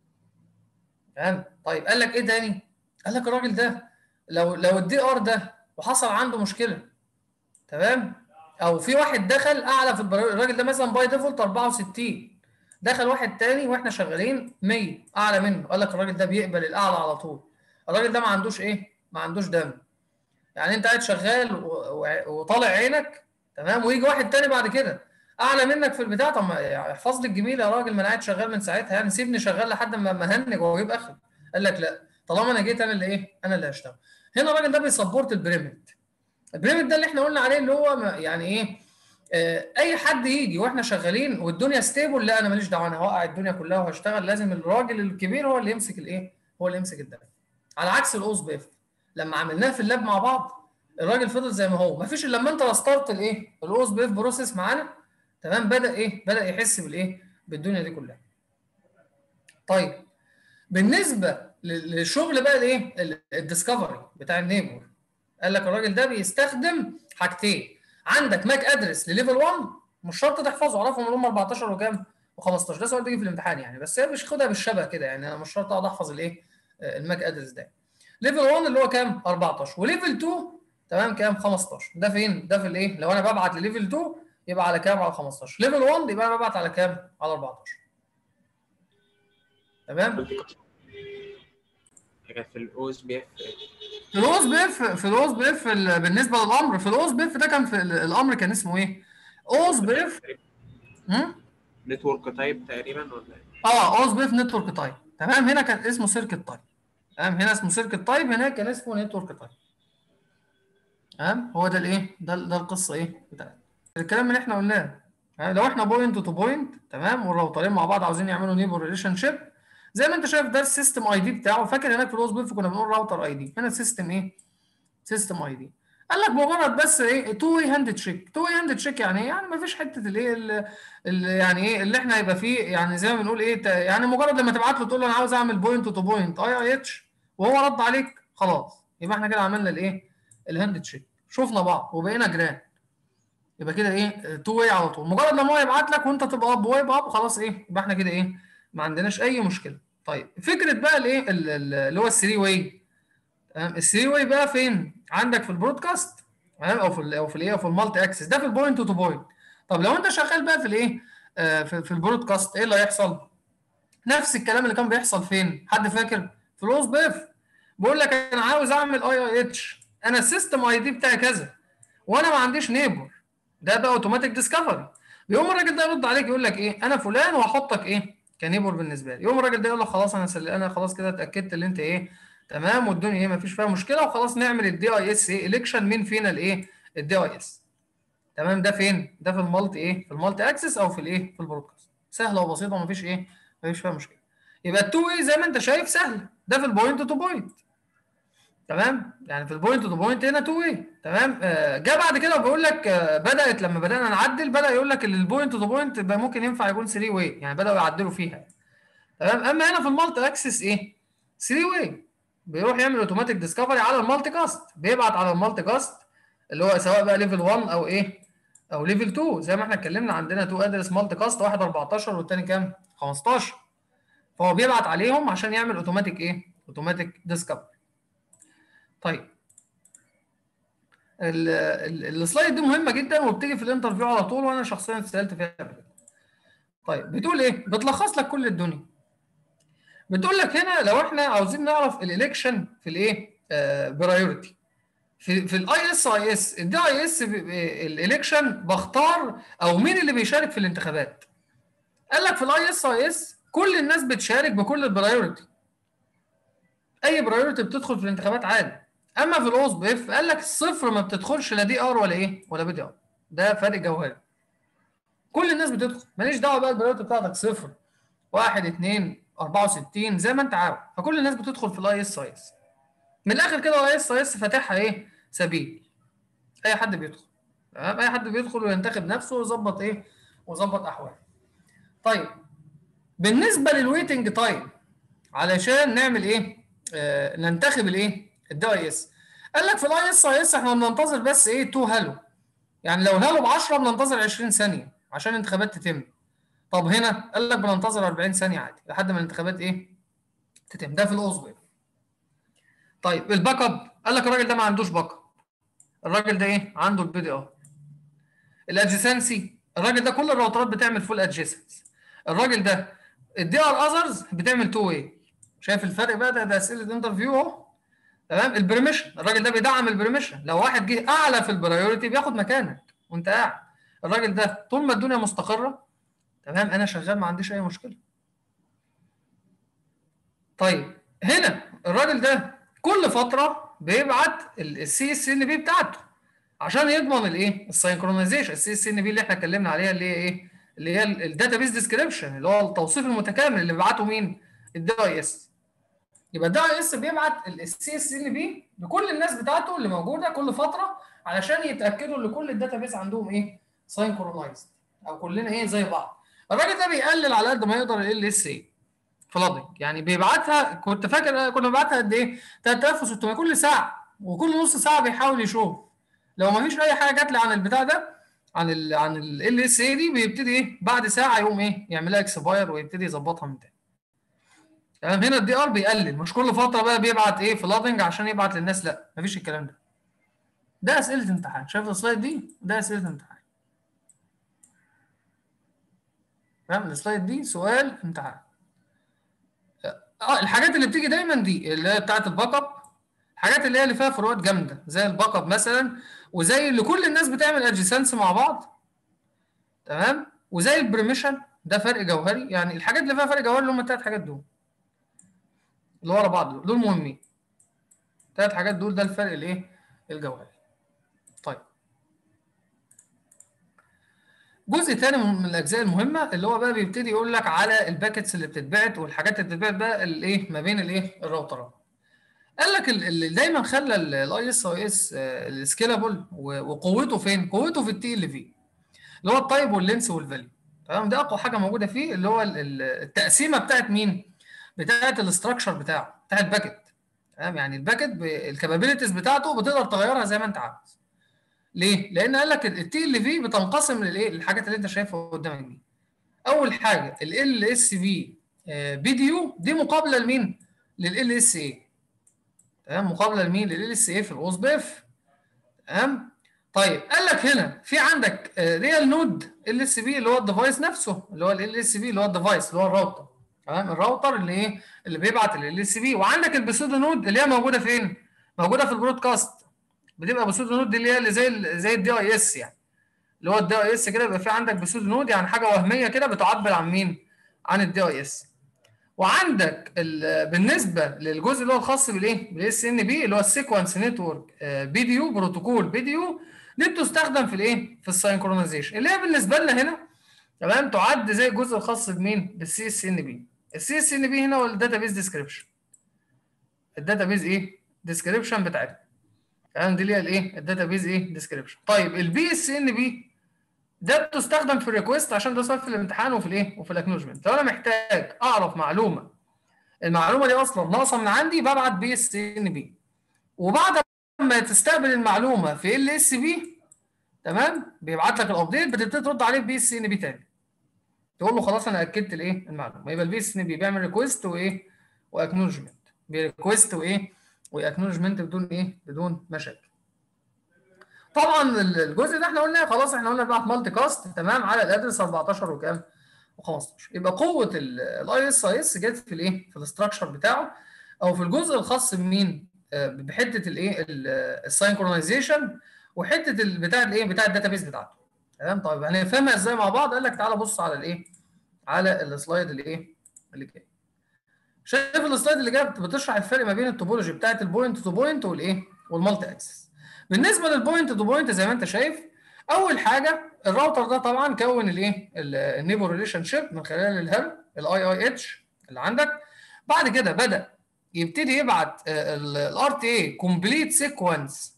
تمام طيب قال لك ايه تاني قال لك الراجل ده لو لو الدي ار ده وحصل عنده مشكله تمام او في واحد دخل اعلى في البرامج الراجل ده مثلا باي ديفولت 64 دخل واحد تاني واحنا شغالين 100 اعلى منه قال لك الراجل ده بيقبل الاعلى على طول الراجل ده ما عندوش ايه ما عندوش دم يعني انت قاعد شغال وطالع عينك تمام ويجي واحد تاني بعد كده اعلى منك في البتاع طب ما احفظ لي الجميل يا راجل ما انا قاعد شغال من ساعتها يعني سيبني شغال لحد ما اهنج واجيب اخر قال لك لا طالما انا جيت انا اللي ايه انا اللي هشتغل هنا الراجل ده بيسبورت البريمت البريمت ده اللي احنا قلنا عليه اللي هو يعني ايه آه اي حد يجي واحنا شغالين والدنيا ستيبل لا انا ماليش دعوه انا هوقع الدنيا كلها وهشتغل لازم الراجل الكبير هو اللي يمسك الايه هو اللي يمسك الدنيا على عكس الاوز بيف لما عملناه في اللاب مع بعض الراجل فضل زي ما هو مفيش الا لما انت رستارت الايه الاوز بيف بروسيس معانا تمام بدا ايه بدا يحس بالايه بالدنيا دي كلها طيب بالنسبه للشغل بقى الايه الديسكفري بتاع النيبور قال لك الراجل ده بيستخدم حاجتين عندك ماك ادرس لليفل 1 مش شرط تحفظه اعرفهم اللي هم 14 وكام و15 ده سؤال بيجي في الامتحان يعني بس هي مش خدها بالشبه كده يعني انا مش شرط اقعد احفظ الايه الماك ادرس ده ليفل 1 اللي هو كام 14 وليفل 2 تمام كام 15 ده فين ده في الايه لو انا ببعت لليفل 2 يبقى على كام على 15 ليفل 1 يبقى انا ببعت على كام على 14 تمام حاجه في الاوز بي اف في الاوز بيف في الاوز بيف بالنسبه للامر في الاوز بيف ده كان في الامر كان اسمه ايه اوز بيف نتورك تايب تقريبا ولا ايه اه اوز بيف نتورك تايب تمام هنا كان اسمه سيركت تايب تمام هنا اسمه سيركت تايب هناك كان اسمه نتورك تايب تمام هو ده الايه ده ده القصه ايه بتاعت الكلام اللي احنا قلناه ها، لو احنا بوينت تو بوينت تمام والراوترين مع بعض عاوزين يعملوا نيبر ريليشن شيب زي ما انت شايف ده السيستم اي دي بتاعه فاكر هناك في الاوس بيف كنا بنقول راوتر اي دي هنا السيستم ايه؟ سيستم اي دي قال لك مجرد بس ايه تو واي هاند تشيك تو واي هاند تشيك يعني ايه يعني ما فيش حته الايه ال- ال- يعني ايه اللي احنا هيبقى فيه يعني زي ما بنقول ايه ت- يعني مجرد لما تبعت له تقول له انا عاوز اعمل بوينت تو بوينت اي اي اتش وهو رد عليك خلاص يبقى احنا كده عملنا الايه الهاند تشيك شفنا بعض وبقينا جيران يبقى كده ايه تو واي على طول مجرد لما هو يبعت لك وانت تبقى اب واي اب خلاص ايه يبقى احنا كده ايه ما عندناش اي مشكله طيب فكره بقى الايه ال- ال- اللي هو الثري واي تمام الثري واي بقى فين عندك في البرودكاست تمام او في ال او في الايه او في المالتي اكسس ده في البوينت تو بوينت طب لو انت شغال بقى في الايه آه في, في البرودكاست ايه اللي هيحصل نفس الكلام اللي كان بيحصل فين حد فاكر في الاوس بيف بيقول لك انا عاوز اعمل اي اي اتش انا السيستم اي دي بتاعي كذا وانا ما عنديش نيبر ده بقى اوتوماتيك ديسكفري يقوم الراجل ده يرد عليك يقول لك ايه انا فلان وهحطك ايه كنيبر بالنسبه لي يقوم الراجل ده يقول لك خلاص انا سل... انا خلاص كده اتاكدت ان انت ايه تمام والدنيا ايه ما فيش فيها مشكله وخلاص نعمل الدي اي اس ايه الكشن مين فينا الايه الدي اي اس تمام ده فين ده في المالتي ايه في المالتي اكسس او في الايه في البرودكاست سهله وبسيطه وما فيش ايه ما فيش فيها مشكله يبقى التو ايه زي ما انت شايف سهل ده في البوينت تو بوينت تمام يعني في البوينت تو بوينت هنا تو واي تمام آه جه بعد كده بيقول لك آه بدات لما بدانا نعدل بدا يقول لك ان البوينت تو بوينت يبقى ممكن ينفع يكون 3 واي يعني بداوا يعدلوا فيها تمام اما هنا في المالتي اكسس ايه 3 واي بيروح يعمل اوتوماتيك ديسكفري على المالتي كاست بيبعت على المالتي كاست اللي هو سواء بقى ليفل 1 او ايه او ليفل 2 زي ما احنا اتكلمنا عندنا تو ادرس مالتي كاست واحد 14 والثاني كام 15 فهو بيبعت عليهم عشان يعمل اوتوماتيك ايه اوتوماتيك ديسكفري طيب ال- ال- السلايد دي مهمه جدا وبتيجي في الانترفيو على طول وانا شخصيا سالت فيها قبل كده. طيب بتقول ايه؟ بتلخص لك كل الدنيا. بتقول لك هنا لو احنا عاوزين نعرف الالكشن في الايه؟ برايورتي. في في الاي اس اي اس الدي اي اس الالكشن بختار او مين اللي بيشارك في الانتخابات. قال لك في الاي اس اي اس كل الناس بتشارك بكل البرايورتي. اي برايورتي بتدخل في الانتخابات عادي. اما في الاوس بيف قال لك الصفر ما بتدخلش لا دي ار ولا ايه ولا بي دي ار ده فرق جوهري كل الناس بتدخل ماليش دعوه بقى البرايورتي بتاعتك صفر واحد اتنين 64 زي ما انت عاوز فكل الناس بتدخل في الاي اس اي اس من الاخر كده الاي اس اي اس فاتحها ايه سبيل اي حد بيدخل تمام اي حد بيدخل وينتخب نفسه ويظبط ايه ويظبط احواله طيب بالنسبه للويتنج تايم علشان نعمل ايه آه ننتخب الايه الدي اي اس قال لك في الاي اس اي اس احنا بننتظر بس ايه تو هالو يعني لو هالو ب 10 بننتظر 20 ثانيه عشان الانتخابات تتم طب هنا قال لك بننتظر 40 ثانيه عادي لحد ما الانتخابات ايه تتم ده في الاوزوير طيب الباك اب قال لك الراجل ده ما عندوش باك اب الراجل ده ايه عنده البي دي ار الادجسنسي الراجل ده كل الراوترات بتعمل فول ادجسنس الراجل ده الدي ار اذرز بتعمل تو واي شايف الفرق بقى ده ده اسئله انترفيو اهو تمام البريميشن الراجل ده بيدعم البريميشن لو واحد جه اعلى في البرايورتي بياخد مكانك وانت قاعد الراجل ده طول ما الدنيا مستقره تمام انا شغال ما عنديش اي مشكله طيب هنا الراجل ده كل فتره بيبعت السي اس ان بي بتاعته عشان يضمن الايه السينكرونايزيشن السي اس ان بي اللي احنا اتكلمنا عليها اللي هي ايه اللي هي الداتابيس ديسكريبشن اللي هو التوصيف المتكامل اللي بيبعته مين الدي اي اس يبقى الدي اي اس بيبعت السي اس ان بي لكل الناس بتاعته اللي موجوده كل فتره علشان يتاكدوا ان كل الداتابيس عندهم ايه ساينكرونايزد او كلنا ايه زي بعض الراجل ده بيقلل على قد ما يقدر ال اس اي فلادنج يعني بيبعتها كنت فاكر كنا بنبعتها قد ايه 3600 كل ساعه وكل نص ساعه بيحاول يشوف لو ما فيش اي حاجه جات لي عن البتاع ده عن ال عن ال اس اي دي بيبتدي ايه بعد ساعه يقوم ايه يعملها اكسباير ويبتدي يظبطها من تاني تمام هنا الدي ار بيقلل مش كل فتره بقى بيبعت ايه فلادنج عشان يبعت للناس لا مفيش الكلام ده ده اسئله امتحان شايف السلايد دي ده اسئله امتحان تمام السلايد دي سؤال امتحان اه الحاجات اللي بتيجي دايما دي اللي هي بتاعت الباك اب الحاجات اللي هي اللي فيها فروقات جامده زي الباك اب مثلا وزي اللي كل الناس بتعمل ادجسنس مع بعض تمام وزي البريميشن ده فرق جوهري يعني الحاجات اللي فيها فرق جوهري اللي هم الثلاث حاجات دول اللي ورا بعض دول دول مهمين الثلاث حاجات دول ده الفرق الايه الجوهري طيب جزء تاني من الاجزاء المهمه اللي هو بقى بيبتدي يقول لك على الباكتس اللي بتتبعت والحاجات اللي بتتبعت بقى الايه ما بين الايه الراوترات قال لك ال- اللي دايما خلى الاي اس اي اس السكيلابل وقوته فين قوته في التي ال في اللي هو التايب واللينس والفاليو تمام ده اقوى حاجه موجوده فيه اللي هو ال- ال- التقسيمه بتاعت مين بتاعت الاستراكشر بتاعه بتاع الباكت تمام يعني الباكت الكابابيلتيز بتاعته بتقدر تغيرها زي ما انت عاوز ليه؟ لان قال لك التي ال في بتنقسم للايه؟ للحاجات اللي انت شايفها قدامك دي. اول حاجه ال اس في بي دي يو دي مقابله لمين؟ لل اس اي. تمام مقابله لمين؟ لل اس اي في الاوس بي اف. تمام؟ طيب قال لك هنا في عندك ريال نود ال اس بي اللي هو الديفايس نفسه اللي هو ال اس بي اللي هو الديفايس اللي هو الراوتر. تمام؟ الراوتر اللي ايه؟ اللي بيبعت ال اس بي وعندك البسودو نود اللي هي موجوده فين؟ موجوده في البرودكاست. بتبقى بسودو نود دي اللي هي اللي زي ال زي الدي اي اس يعني اللي هو الدي اي اس كده بيبقى في عندك بسودو نود يعني حاجه وهميه كده بتعبر عن مين؟ عن الدي اي اس وعندك ال- بالنسبه للجزء اللي هو الخاص بالايه؟ بالاس ان بي اللي هو السيكونس نتورك بي دي يو بروتوكول بي دي يو دي بتستخدم في الايه؟ في السينكرونايزيشن اللي هي بالنسبه لنا هنا تمام تعد زي الجزء الخاص بمين؟ بالسي اس ان بي السي اس ان بي هنا هو الداتابيز ديسكريبشن الداتابيز ايه؟ ديسكريبشن بتاعتها تمام دي اللي هي الايه الداتابيز ايه ديسكريبشن طيب البي اس ان بي ده بتستخدم في الريكوست عشان ده سؤال في الامتحان وفي الايه وفي الاكنولجمنت لو انا محتاج اعرف معلومه المعلومه دي اصلا ناقصه من عندي ببعت بي اس ان بي وبعد ما تستقبل المعلومه في ال اس بي تمام بيبعت لك الابديت بتبتدي ترد عليه بي اس ان بي تاني تقول له خلاص انا اكدت الايه المعلومه يبقى البي اس ان بي بيعمل ريكوست وايه واكنولجمنت بيريكوست وايه واكنولجمنت بدون ايه بدون مشاكل طبعا الجزء ده احنا قلنا خلاص احنا قلنا بقى مالتي كاست تمام على الادرس 14 وكام و15 يبقى قوه الاي اس اي اس جت في الايه في الاستراكشر بتاعه او في الجزء الخاص بمين آه، بحته الايه الساينكرونايزيشن وحته ال- بتاع الايه بتاع الداتابيس بتاعته تمام طيب هنفهمها ازاي مع بعض قال لك تعالى بص على الايه على السلايد اللي ايه اللي جاي شايف السلايد اللي جاي بتشرح الفرق ما بين التوبولوجي بتاعت البوينت تو بوينت والايه والمالتي اكسس بالنسبه للبوينت تو بوينت زي ما انت شايف اول حاجه الراوتر ده طبعا كون الايه النيبر ريليشن شيب من خلال الهل الاي اي اتش اللي عندك بعد كده بدا يبتدي يبعت الار تي اي كومبليت سيكونس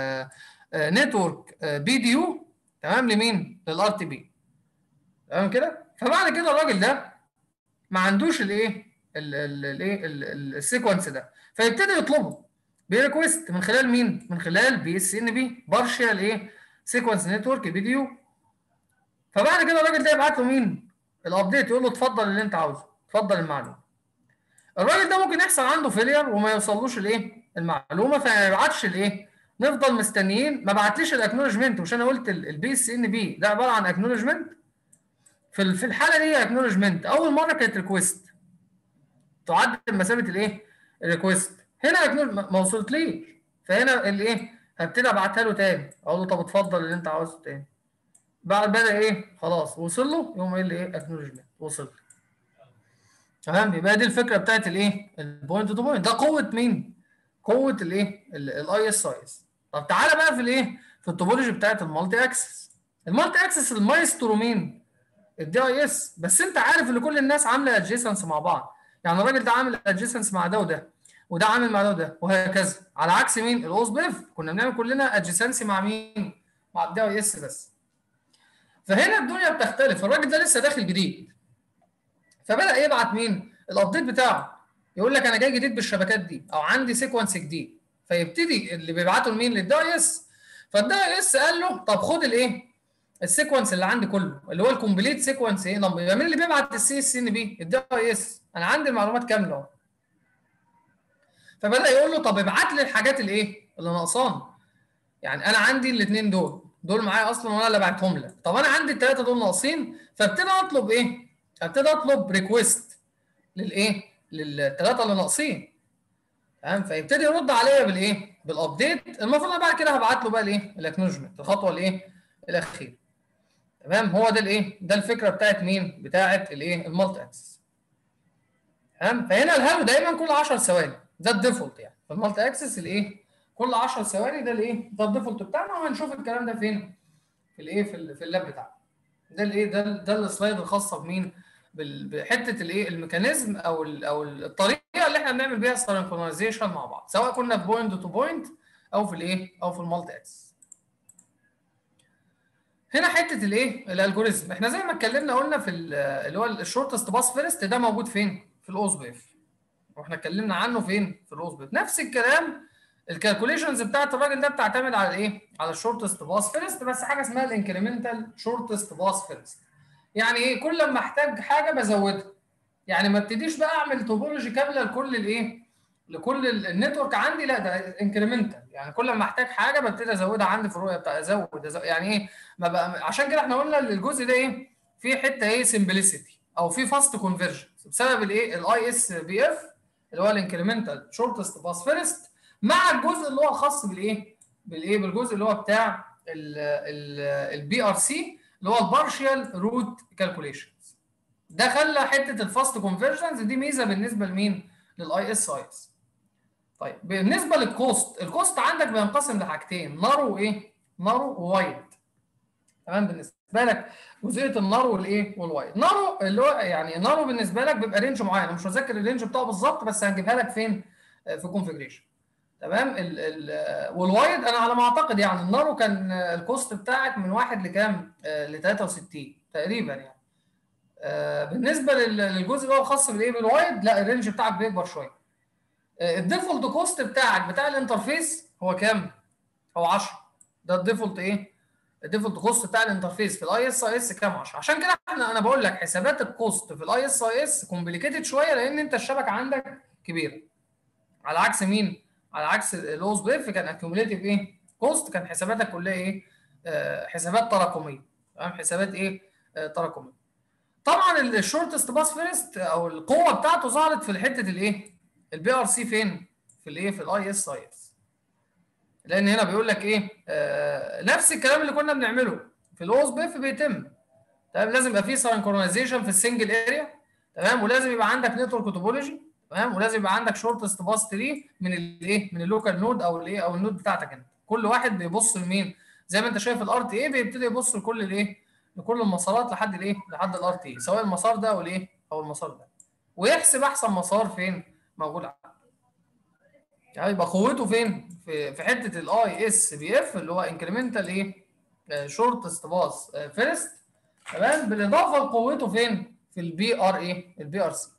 نتورك بي دي يو تمام لمين؟ للار تي بي تمام كده؟ فبعد كده الراجل ده ما عندوش الايه؟ الايه السيكونس ده فيبتدي يطلبه بريكوست من خلال مين؟ من خلال بي اس ان بي بارشال ايه؟ سيكونس نتورك بي دي يو فبعد كده الراجل ده يبعت له مين؟ الابديت يقول له اتفضل اللي انت عاوزه اتفضل المعلومه الراجل ده ممكن يحصل عنده فيلير وما يوصلوش الايه المعلومه فما يبعتش الايه نفضل مستنيين ما بعتليش الاكنولجمنت مش انا قلت البي اس ان بي ده عباره عن اكنولجمنت في ال- في الحاله دي اكنولجمنت اول مره كانت ريكويست تعد بمثابه الايه الريكويست هنا acknowledge- ما وصلتليش فهنا الايه هبتدي ابعتها له تاني اقول له طب اتفضل اللي انت عاوزه تاني بعد بدا ايه خلاص وصل له يقوم قايل لي ايه اكنولجمنت وصل تمام يبقى دي الفكره بتاعت الايه البوينت تو بوينت ده قوه مين قوه الايه الاي اس اي اس طب تعالى بقى في الايه في التوبولوجي بتاعت المالتي اكسس المالتي اكسس المايسترو مين الدي اي اس بس انت عارف ان كل الناس عامله ادجيسنس مع بعض يعني الراجل ده عامل ادجيسنس مع ده وده وده عامل مع ده وده وهكذا على عكس مين الاوس بيف كنا بنعمل كلنا ادجيسنسي مع مين مع الدي اي اس بس فهنا الدنيا بتختلف الراجل ده لسه داخل جديد فبدا يبعت مين الابديت بتاعه يقول لك انا جاي جديد بالشبكات دي او عندي سيكونس جديد فيبتدي اللي بيبعته لمين للدي اي اس فالدي اي اس قال له طب خد الايه السيكونس اللي عندي كله اللي هو الكومبليت سيكونس ايه طب يبقى مين اللي بيبعت السي اس ان بي الدي اي اس انا عندي المعلومات كامله اهو فبدا يقول له طب ابعت لي الحاجات الايه اللي ناقصاني يعني انا عندي الاثنين دول دول معايا اصلا وانا اللي بعتهم لك طب انا عندي الثلاثه دول ناقصين فابتدي اطلب ايه ابتدي اطلب ريكويست للايه للثلاثه اللي ناقصين تمام فيبتدي يرد عليا بالايه بالابديت المفروض انا بعد كده هبعت له بقى الايه الاكنولجمنت الخطوه الايه الاخيره تمام هو ده الايه ده الفكره بتاعت مين بتاعت الايه المالتي اكسس تمام فهنا الهالو دايما كل 10 ثواني ده الديفولت يعني في المالتي اكسس الايه كل 10 ثواني ده الايه ده الديفولت بتاعنا وهنشوف الكلام ده فين في الايه في, ال- في اللاب بتاعنا ده الايه ده ده السلايد الخاصه بمين بال- بحته الايه الميكانيزم او ال او الطريقه اللي احنا بنعمل بيها السينكرونايزيشن مع بعض سواء كنا في بوينت تو بوينت او في الايه او في المالتي اكسس هنا حته الايه الالجوريزم احنا زي ما اتكلمنا قلنا في ال- اللي هو الشورتست باس فيرست ده موجود فين في الاوز بيف واحنا اتكلمنا عنه فين في الاوز بيف نفس الكلام الكالكوليشنز بتاعت الراجل ده بتعتمد على ايه على الشورتست باس فيرست بس حاجه اسمها الانكريمنتال شورتست باس فيرست يعني ايه كل ما احتاج حاجه بزودها يعني ما ابتديش بقى اعمل توبولوجي كامله لكل الايه لكل ال- النتورك عندي لا ده انكريمنتال يعني كل ما احتاج حاجه ببتدي ازودها عندي في الرؤيه بتاع ازود, أزود يعني ايه ما بقى عشان كده احنا قلنا ان الجزء ده ايه في حته ايه سمبلسيتي او في فاست كونفرجن بسبب الايه الاي اس بي اف اللي هو الانكريمنتال شورتست باس فيرست مع الجزء اللي هو خاص بالايه بالايه بالجزء اللي هو بتاع البي ار سي اللي هو البارشال روت كالكوليشنز ده خلى حته الفاست كونفرجنز دي ميزه بالنسبه لمين للاي اس اي اس طيب بالنسبه للكوست الكوست عندك بينقسم لحاجتين نارو وايه نارو ووايد تمام بالنسبه لك جزئيه النارو والايه والوايد نارو اللي هو يعني نارو بالنسبه لك بيبقى رينج معين انا مش متذكر الرينج بتاعه بالظبط بس هنجيبها لك فين آه، في كونفجريشن تمام ال ال والوايد انا على ما اعتقد يعني النارو كان آه، الكوست بتاعك من واحد لكام آه، ل 63 تقريبا يعني آه، بالنسبه لل- للجزء اللي هو خاص بالايه بالوايد لا الرينج بتاعك بيكبر شويه آه، الديفولت كوست بتاعك بتاع الانترفيس هو كام هو 10 ده الديفولت ايه الديفولت كوست بتاع الانترفيس في الاي اس اي اس كام 10 عشان كده احنا انا بقول لك حسابات الكوست في الاي اس اي اس كومبليكيتد شويه لان انت الشبكه عندك كبيره على عكس مين على عكس الاوز بيف كان اكيوميليتيف ايه كوست كان حساباتك كلها ايه آه، حسابات تراكميه تمام حسابات ايه آه، تراكميه طبعا الشورتست باس فيرست او القوه بتاعته ظهرت في حته الايه البي ار سي فين في الايه في الاي اس اي اس لان هنا بيقول لك ايه آه نفس الكلام اللي كنا بنعمله في الاوز بيف بيتم تمام لازم يبقى في سينكرونايزيشن في السنجل اريا تمام ولازم يبقى عندك نتورك توبولوجي تمام ولازم يبقى عندك شورتست باس تري من الايه من اللوكال نود او الايه او النود بتاعتك انت كل واحد بيبص لمين زي ما انت شايف الار تي اي بيبتدي يبص لكل الايه لكل المسارات لحد الايه لحد الار تي سواء المسار ده او الايه او المسار ده ويحسب احسن مسار فين موجود عنده يعني يبقى قوته فين في في حته الاي اس بي اف اللي هو انكريمنتال ايه شورتست باس فيرست تمام بالاضافه لقوته فين في البي ار ايه البي ار سي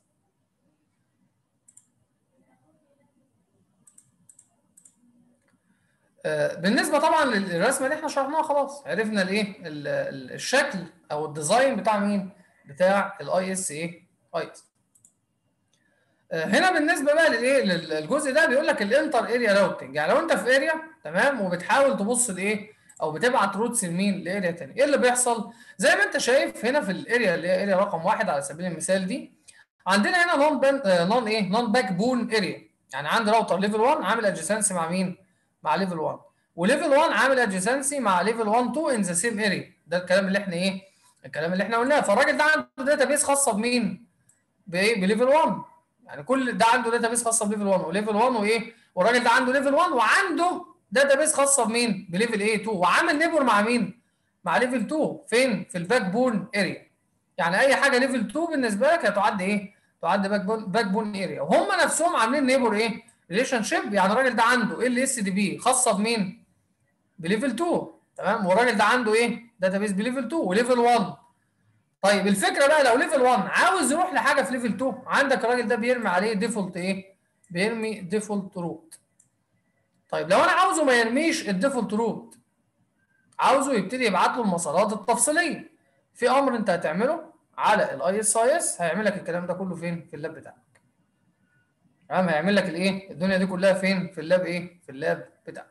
بالنسبه طبعا للرسمه دي احنا شرحناها خلاص عرفنا الايه ال- ال- الشكل او الديزاين بتاع مين بتاع الاي اس ايه اي اس هنا بالنسبه بقى للايه لل- للجزء ده بيقول لك الانتر اريا راوتنج يعني لو انت في اريا تمام وبتحاول تبص لايه او بتبعت روتس لمين لاريا تاني ايه اللي بيحصل زي ما انت شايف هنا في الاريا اللي هي اريا رقم واحد على سبيل المثال دي عندنا هنا نون بان نون ايه نون باك بون اريا يعني عندي راوتر ليفل 1 عامل ادجسنسي مع مين مع ليفل 1 وليفل 1 عامل ادجسنسي مع ليفل 1 2 ان ذا سيم اريا ده الكلام اللي احنا ايه الكلام اللي احنا قلناه فالراجل ده عنده داتابيس خاصه بمين بايه بليفل 1 يعني كل ده عنده داتابيس خاصه بليفل 1 وليفل 1 وايه والراجل ده عنده ليفل 1 وعنده داتابيس خاصه بمين بليفل ايه 2 وعامل نيبر مع مين مع ليفل 2 فين في الباك بون اريا يعني اي حاجه ليفل 2 بالنسبه لك هتعد ايه تعد باك بون باك بون اريا وهم نفسهم عاملين نيبر ايه ريليشن شيب يعني الراجل ده عنده ال اس دي بي خاصه بمين بليفل 2 تمام والراجل ده عنده ايه داتابيس بليفل 2 وليفل 1 طيب الفكره بقى لو ليفل 1 عاوز يروح لحاجه في ليفل 2 عندك الراجل ده بيرمي عليه ديفولت ايه بيرمي ديفولت روت طيب لو انا عاوزه ما يرميش الديفولت روت عاوزه يبتدي يبعت له المسارات التفصيليه في امر انت هتعمله على الاي اس اي اس هيعمل لك الكلام ده كله فين في اللاب بتاعك تمام هيعمل لك الايه الدنيا دي كلها فين في اللاب ايه في اللاب بتاعك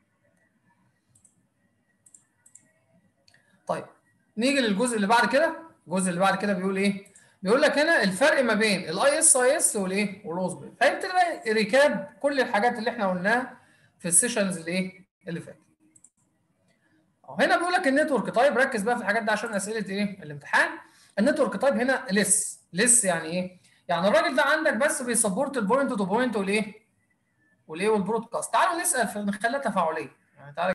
طيب نيجي للجزء اللي بعد كده الجزء اللي بعد كده بيقول ايه بيقول لك هنا الفرق ما بين الاي اس اي اس والايه والروز بيف فيبتدي بقى ريكاب كل الحاجات اللي احنا قلناها في السيشنز الايه اللي فاتت اهو هنا بيقول لك النتورك تايب ركز بقى في الحاجات دي عشان اسئله ايه الامتحان النتورك تايب هنا لس لس يعني ايه يعني الراجل ده عندك بس بيسبورت البوينت تو بوينت والايه والايه والبرودكاست تعالوا نسال في نخليها تفاعليه يعني تعالى